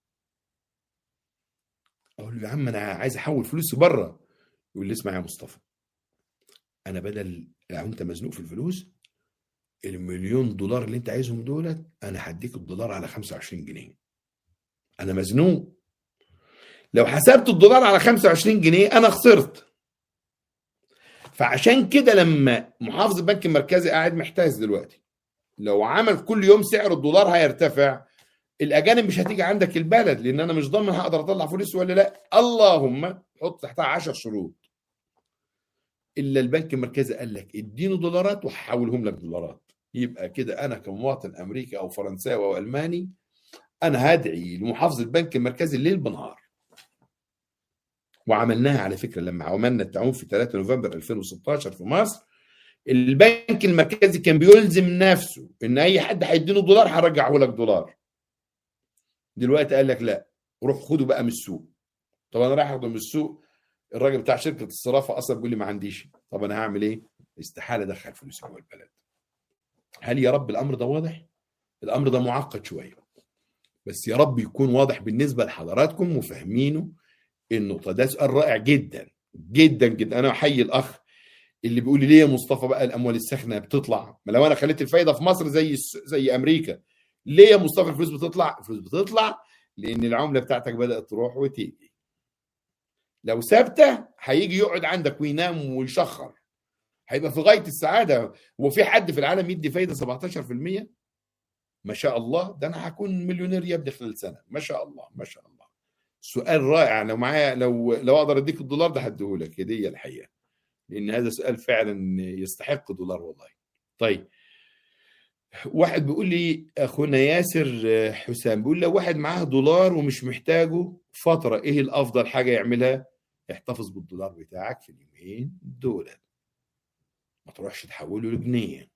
اقول له يا عم انا عايز احول فلوسي بره يقول لي اسمع يا مصطفى انا بدل لو انت مزنوق في الفلوس المليون دولار اللي انت عايزهم دولت انا هديك الدولار على 25 جنيه انا مزنوق لو حسبت الدولار على 25 جنيه انا خسرت فعشان كده لما محافظ البنك المركزي قاعد محتاس دلوقتي لو عمل كل يوم سعر الدولار هيرتفع الاجانب مش هتيجي عندك البلد لان انا مش ضامن هقدر اطلع فلوس ولا لا اللهم حط تحتها 10 شروط الا البنك المركزي قال لك اديني دولارات وهحولهم لك دولارات يبقى كده انا كمواطن امريكي او فرنساوي او الماني انا هدعي لمحافظ البنك المركزي الليل بنهار وعملناها على فكره لما عملنا التعاون في 3 نوفمبر 2016 في مصر البنك المركزي كان بيلزم نفسه ان اي حد هيديله دولار هرجعه لك دولار دلوقتي قال لك لا روح خده بقى من السوق طب انا رايح اخده من السوق الراجل بتاع شركه الصرافه اصلا بيقول لي ما عنديش طب انا هعمل ايه استحاله ادخل فلوس جوه البلد هل يا رب الامر ده واضح الامر ده معقد شويه بس يا رب يكون واضح بالنسبه لحضراتكم وفاهمينه النقطه ده سؤال رائع جدا جدا جدا انا احيي الاخ اللي بيقول لي ليه يا مصطفى بقى الاموال الساخنه بتطلع ما لو انا خليت الفايده في مصر زي زي امريكا ليه يا مصطفى الفلوس بتطلع الفلوس بتطلع لان العمله بتاعتك بدات تروح وتيجي لو ثابته هيجي يقعد عندك وينام ويشخر هيبقى في غايه السعاده وفي حد في العالم يدي فايده 17% ما شاء الله ده انا هكون مليونير يا ابني خلال سنه ما شاء الله ما شاء الله سؤال رائع لو معايا لو لو اقدر اديك الدولار ده هديهولك هديه الحقيقه لان هذا سؤال فعلا يستحق دولار والله طيب واحد بيقول لي اخونا ياسر حسام بيقول لو واحد معاه دولار ومش محتاجه فتره ايه الافضل حاجه يعملها احتفظ بالدولار بتاعك في اليومين دول ما تروحش تحوله لجنيه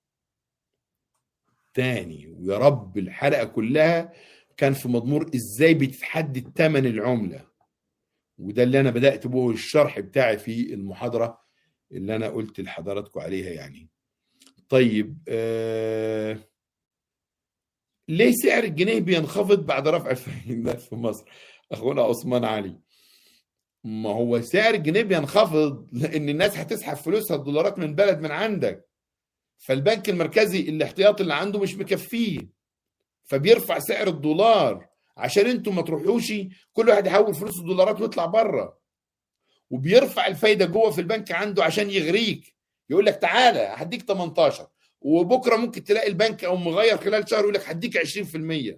تاني ويا رب الحلقه كلها كان في مضمور ازاي بتتحدد ثمن العمله وده اللي انا بدات به الشرح بتاعي في المحاضره اللي انا قلت لحضراتكم عليها يعني طيب آه ليه سعر الجنيه بينخفض بعد رفع الفائده في مصر اخونا عثمان علي ما هو سعر الجنيه بينخفض لان الناس هتسحب فلوسها الدولارات من بلد من عندك فالبنك المركزي الاحتياط اللي عنده مش مكفيه فبيرفع سعر الدولار عشان انتم ما تروحوش كل واحد يحول فلوس الدولارات ويطلع بره وبيرفع الفايده جوه في البنك عنده عشان يغريك يقول لك تعالى هديك 18 وبكره ممكن تلاقي البنك او مغير خلال شهر يقول لك هديك 20%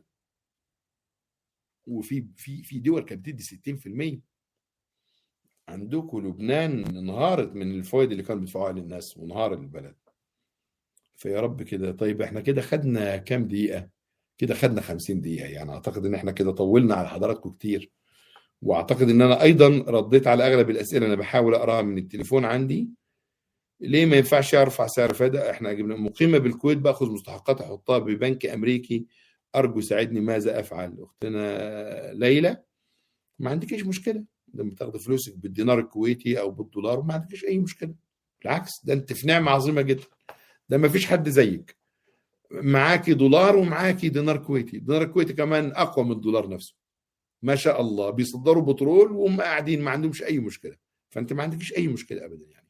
وفي في في دول كانت بتدي 60% عندكم لبنان انهارت من الفوائد اللي كانوا بيدفعوها للناس وانهار البلد فيا رب كده طيب احنا كده خدنا كام دقيقة كده خدنا 50 دقيقة يعني اعتقد ان احنا كده طولنا على حضراتكم كتير واعتقد ان انا ايضا رديت على اغلب الاسئله انا بحاول اقراها من التليفون عندي ليه ما ينفعش ارفع سعر فدا احنا جبنا مقيمه بالكويت باخذ مستحقات احطها ببنك امريكي ارجو ساعدني ماذا افعل اختنا ليلى ما عندكيش مشكله لما تاخذ فلوسك بالدينار الكويتي او بالدولار ما عندكيش اي مشكله بالعكس ده انت في نعمه عظيمه جدا ده ما فيش حد زيك معاكي دولار ومعاكي دينار كويتي الدينار الكويتي كمان اقوى من الدولار نفسه ما شاء الله بيصدروا بترول وهم قاعدين ما عندهمش اي مشكله فانت ما عندكش اي مشكله ابدا يعني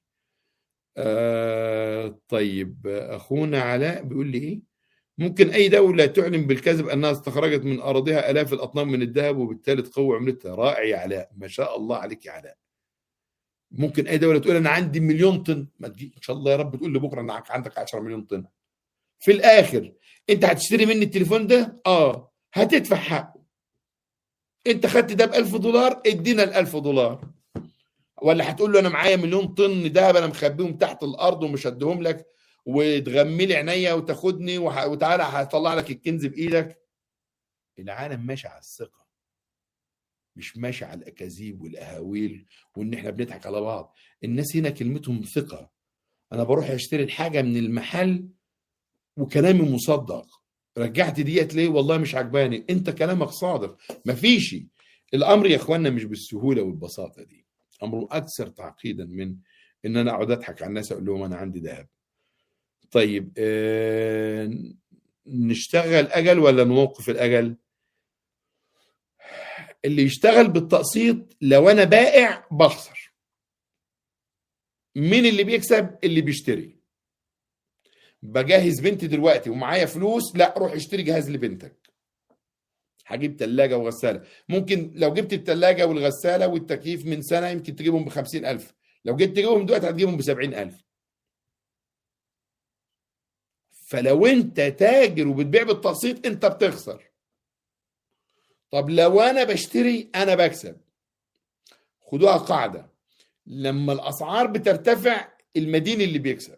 آه طيب اخونا علاء بيقول لي ايه ممكن اي دوله تعلن بالكذب انها استخرجت من اراضيها الاف الاطنان من الذهب وبالتالي تقوي عملتها رائع يا علاء ما شاء الله عليك يا علاء ممكن اي دوله تقول انا عندي مليون طن ما تجي ان شاء الله يا رب تقول لي بكره انك عندك 10 مليون طن في الاخر انت هتشتري مني التليفون ده اه هتدفع حقه انت خدت ده ب 1000 دولار ادينا ال 1000 دولار ولا هتقول له انا معايا مليون طن ذهب انا مخبيهم تحت الارض ومش هديهم لك وتغمي لي عينيا وتاخدني وح... وتعالى هطلع لك الكنز بايدك العالم ماشي على الثقه مش ماشي على الاكاذيب والاهاويل وان احنا بنضحك على بعض الناس هنا كلمتهم ثقه انا بروح اشتري الحاجه من المحل وكلامي مصدق رجعت ديت ليه والله مش عجباني انت كلامك صادق مفيش الامر يا اخوانا مش بالسهوله والبساطه دي امر اكثر تعقيدا من ان انا اقعد اضحك على الناس اقول لهم انا عندي ذهب طيب آه نشتغل اجل ولا نوقف الاجل اللي يشتغل بالتقسيط لو انا بائع بخسر مين اللي بيكسب اللي بيشتري بجهز بنتي دلوقتي ومعايا فلوس لا روح اشتري جهاز لبنتك هجيب ثلاجة وغسالة ممكن لو جبت الثلاجة والغسالة والتكييف من سنة يمكن تجيبهم بخمسين ألف لو جيت تجيبهم دلوقتي هتجيبهم بسبعين ألف فلو انت تاجر وبتبيع بالتقسيط انت بتخسر طب لو انا بشتري انا بكسب خدوها قاعدة لما الاسعار بترتفع المدين اللي بيكسب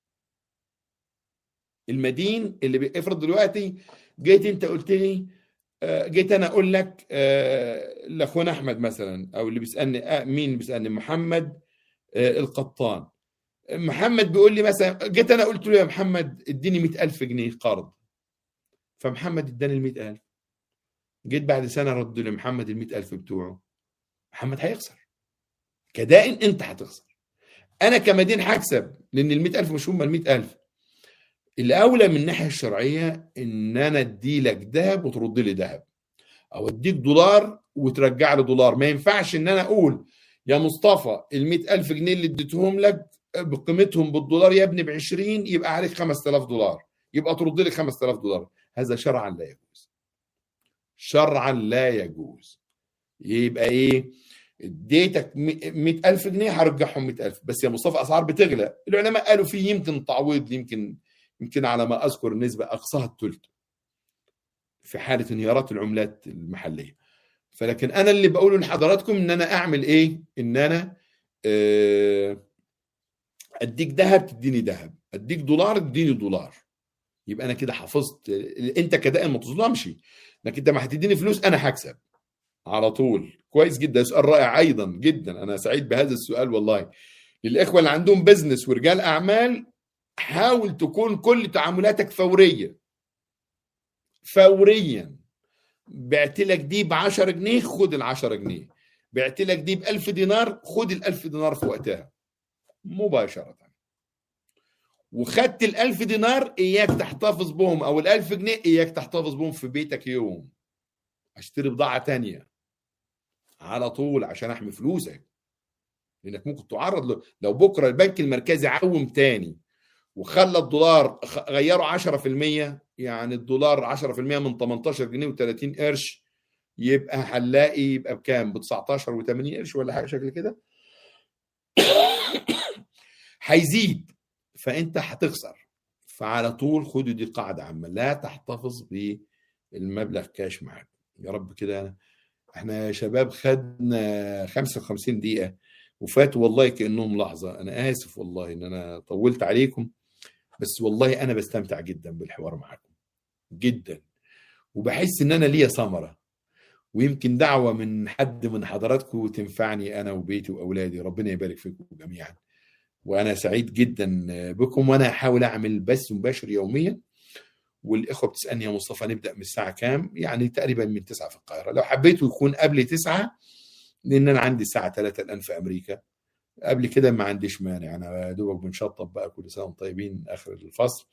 المدين اللي بي... افرض دلوقتي جيت انت قلت لي جيت انا اقول لك لاخونا احمد مثلا او اللي بيسالني مين بيسالني محمد القطان محمد بيقول لي مثلا جيت انا قلت له يا محمد اديني 100000 جنيه قرض فمحمد اداني ال 100000 جيت بعد سنه رد لمحمد ال 100000 بتوعه محمد هيخسر كدائن انت هتخسر انا كمدين هكسب لان ال 100000 مش هم ال 100000 الاولى من الناحيه الشرعيه ان انا ادي لك ذهب وترد لي ذهب او اديك دولار وترجع لي دولار ما ينفعش ان انا اقول يا مصطفى ال ألف جنيه اللي اديتهم لك بقيمتهم بالدولار يا ابني ب 20 يبقى عليك 5000 دولار يبقى ترد لي 5000 دولار هذا شرعا لا يجوز شرعا لا يجوز يبقى ايه اديتك 100000 جنيه هرجعهم 100000 بس يا مصطفى اسعار بتغلى العلماء قالوا في يمكن تعويض يمكن يمكن على ما اذكر النسبه اقصاها الثلث في حاله انهيارات العملات المحليه فلكن انا اللي بقوله لحضراتكم ان انا اعمل ايه ان انا اديك ذهب تديني ذهب اديك دولار تديني دولار يبقى انا كده حفظت انت كدائن ما تظلمش انك انت ما هتديني فلوس انا هكسب على طول كويس جدا سؤال رائع ايضا جدا انا سعيد بهذا السؤال والله للاخوه اللي عندهم بزنس ورجال اعمال حاول تكون كل تعاملاتك فوريه فوريا بعت لك دي ب 10 جنيه خد ال 10 جنيه بعت لك دي ب 1000 دينار خد ال 1000 دينار في وقتها مباشره وخدت ال 1000 دينار اياك تحتفظ بهم او ال 1000 جنيه اياك تحتفظ بهم في بيتك يوم اشتري بضاعه تانية على طول عشان احمي فلوسك لانك ممكن تعرض له لو بكره البنك المركزي عوم تاني وخلى الدولار غيره 10% يعني الدولار 10% من 18 جنيه و30 قرش يبقى هنلاقي يبقى بكام؟ ب 19 و80 قرش ولا حاجه شكل كده هيزيد فانت هتخسر فعلى طول خدوا دي قاعده عامه لا تحتفظ بالمبلغ كاش معاك يا رب كده احنا يا شباب خدنا 55 دقيقه وفات والله كانهم لحظه انا اسف والله ان انا طولت عليكم بس والله انا بستمتع جدا بالحوار معاكم جدا وبحس ان انا ليا ثمره ويمكن دعوه من حد من حضراتكم تنفعني انا وبيتي واولادي ربنا يبارك فيكم جميعا وانا سعيد جدا بكم وانا هحاول اعمل بث مباشر يوميا والاخوه بتسالني يا مصطفى نبدا من الساعه كام؟ يعني تقريبا من 9 في القاهره، لو حبيتوا يكون قبل 9 لان انا عندي الساعه 3 الان في امريكا قبل كده ما عنديش مانع انا دوبك بنشطب بقى كل سنه وانتم طيبين اخر الفصل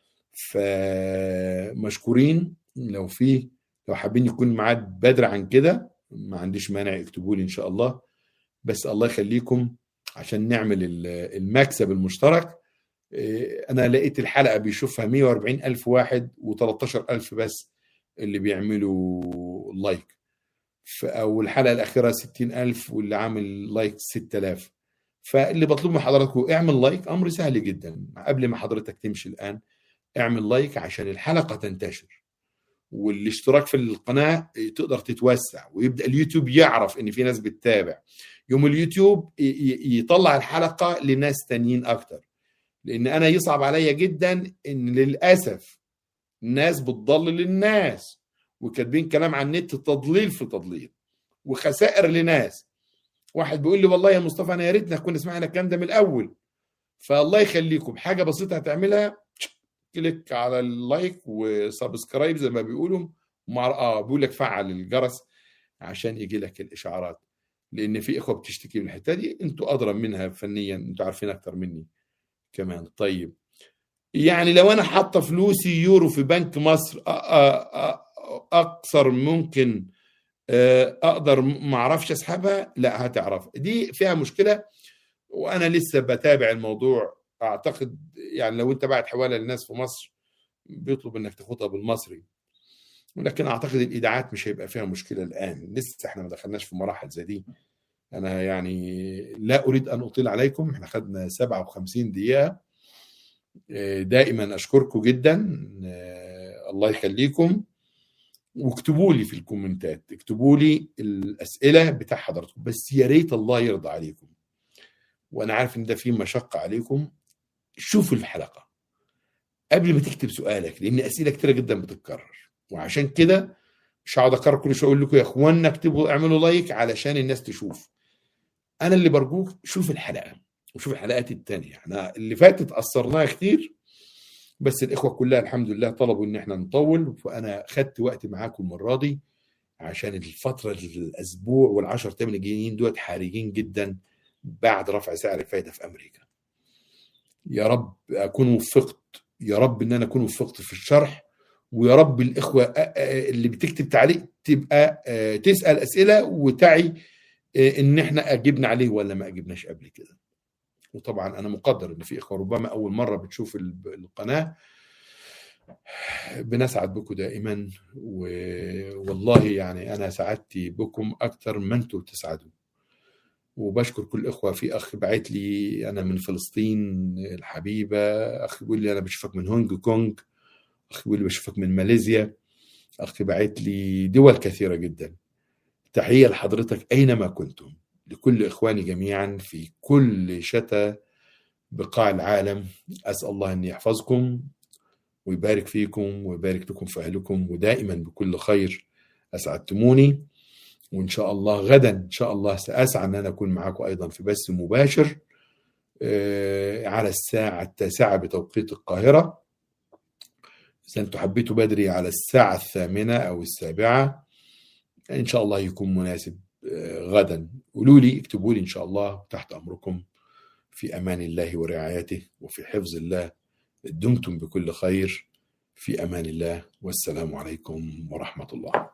فمشكورين لو في لو حابين يكون ميعاد بدري عن كده ما عنديش مانع اكتبوا لي ان شاء الله بس الله يخليكم عشان نعمل المكسب المشترك انا لقيت الحلقه بيشوفها 140 الف واحد و13 الف بس اللي بيعملوا لايك او الحلقه الاخيره 60 الف واللي عامل لايك 6000 فاللي بطلبه من حضراتكم اعمل لايك امر سهل جدا قبل ما حضرتك تمشي الان اعمل لايك عشان الحلقه تنتشر والاشتراك في القناه تقدر تتوسع ويبدا اليوتيوب يعرف ان في ناس بتتابع يوم اليوتيوب يطلع الحلقه لناس تانيين اكتر لان انا يصعب عليا جدا ان للاسف الناس بتضلل الناس وكاتبين كلام عن النت تضليل في تضليل وخسائر لناس واحد بيقول لي والله يا مصطفى انا يا ريتنا كنا سمعنا الكلام ده من الاول فالله يخليكم حاجه بسيطه هتعملها كليك على اللايك وسبسكرايب زي ما بيقولوا مع اه بيقول لك فعل الجرس عشان يجي لك الاشعارات لان في اخوه بتشتكي من الحته دي انتوا ادرى منها فنيا انتوا عارفين اكتر مني كمان طيب يعني لو انا حاطه فلوسي يورو في بنك مصر اكثر ممكن اقدر ما اعرفش اسحبها لا هتعرف دي فيها مشكله وانا لسه بتابع الموضوع اعتقد يعني لو انت بعت حواله للناس في مصر بيطلب انك تاخدها بالمصري ولكن اعتقد الايداعات مش هيبقى فيها مشكله الان لسه احنا ما دخلناش في مراحل زي دي انا يعني لا اريد ان اطيل عليكم احنا خدنا 57 دقيقه دائما اشكركم جدا الله يخليكم واكتبوا لي في الكومنتات اكتبوا لي الاسئله بتاع حضراتكم بس يا ريت الله يرضى عليكم وانا عارف ان ده فيه مشقه عليكم شوفوا الحلقه قبل ما تكتب سؤالك لان اسئله كتيره جدا بتتكرر وعشان كده مش هقعد اكرر كل شويه اقول لكم يا اخوانا اكتبوا اعملوا لايك علشان الناس تشوف انا اللي برجوك شوف الحلقه وشوف الحلقات التانية احنا اللي فاتت قصرناها كتير بس الاخوه كلها الحمد لله طلبوا ان احنا نطول فانا خدت وقت معاكم المره دي عشان الفتره الاسبوع والعشر ايام الجايين دول حرجين جدا بعد رفع سعر الفايده في امريكا يا رب اكون وفقت يا رب ان انا اكون وفقت في الشرح ويا رب الاخوه اللي بتكتب تعليق تبقى تسال اسئله وتعي ان احنا اجبنا عليه ولا ما اجبناش قبل كده وطبعا انا مقدر ان في اخوه ربما اول مره بتشوف القناه بنسعد بكم دائما والله يعني انا سعادتي بكم اكثر ما انتم تسعدوا وبشكر كل اخوه في اخ بعت لي انا من فلسطين الحبيبه اخ بيقول لي انا بشوفك من هونج كونج اخ بيقول لي بشوفك من ماليزيا اخ بعت لي دول كثيره جدا تحيه لحضرتك اينما كنتم لكل اخواني جميعا في كل شتى بقاع العالم اسال الله ان يحفظكم ويبارك فيكم ويبارك لكم في اهلكم ودائما بكل خير اسعدتموني وان شاء الله غدا ان شاء الله ساسعى ان انا اكون معكم ايضا في بث مباشر على الساعه التاسعه بتوقيت القاهره اذا انتم حبيتوا بدري على الساعه الثامنه او السابعه ان شاء الله يكون مناسب غدا قولوا لي اكتبوا لي ان شاء الله تحت امركم في امان الله ورعايته وفي حفظ الله دمتم بكل خير في امان الله والسلام عليكم ورحمه الله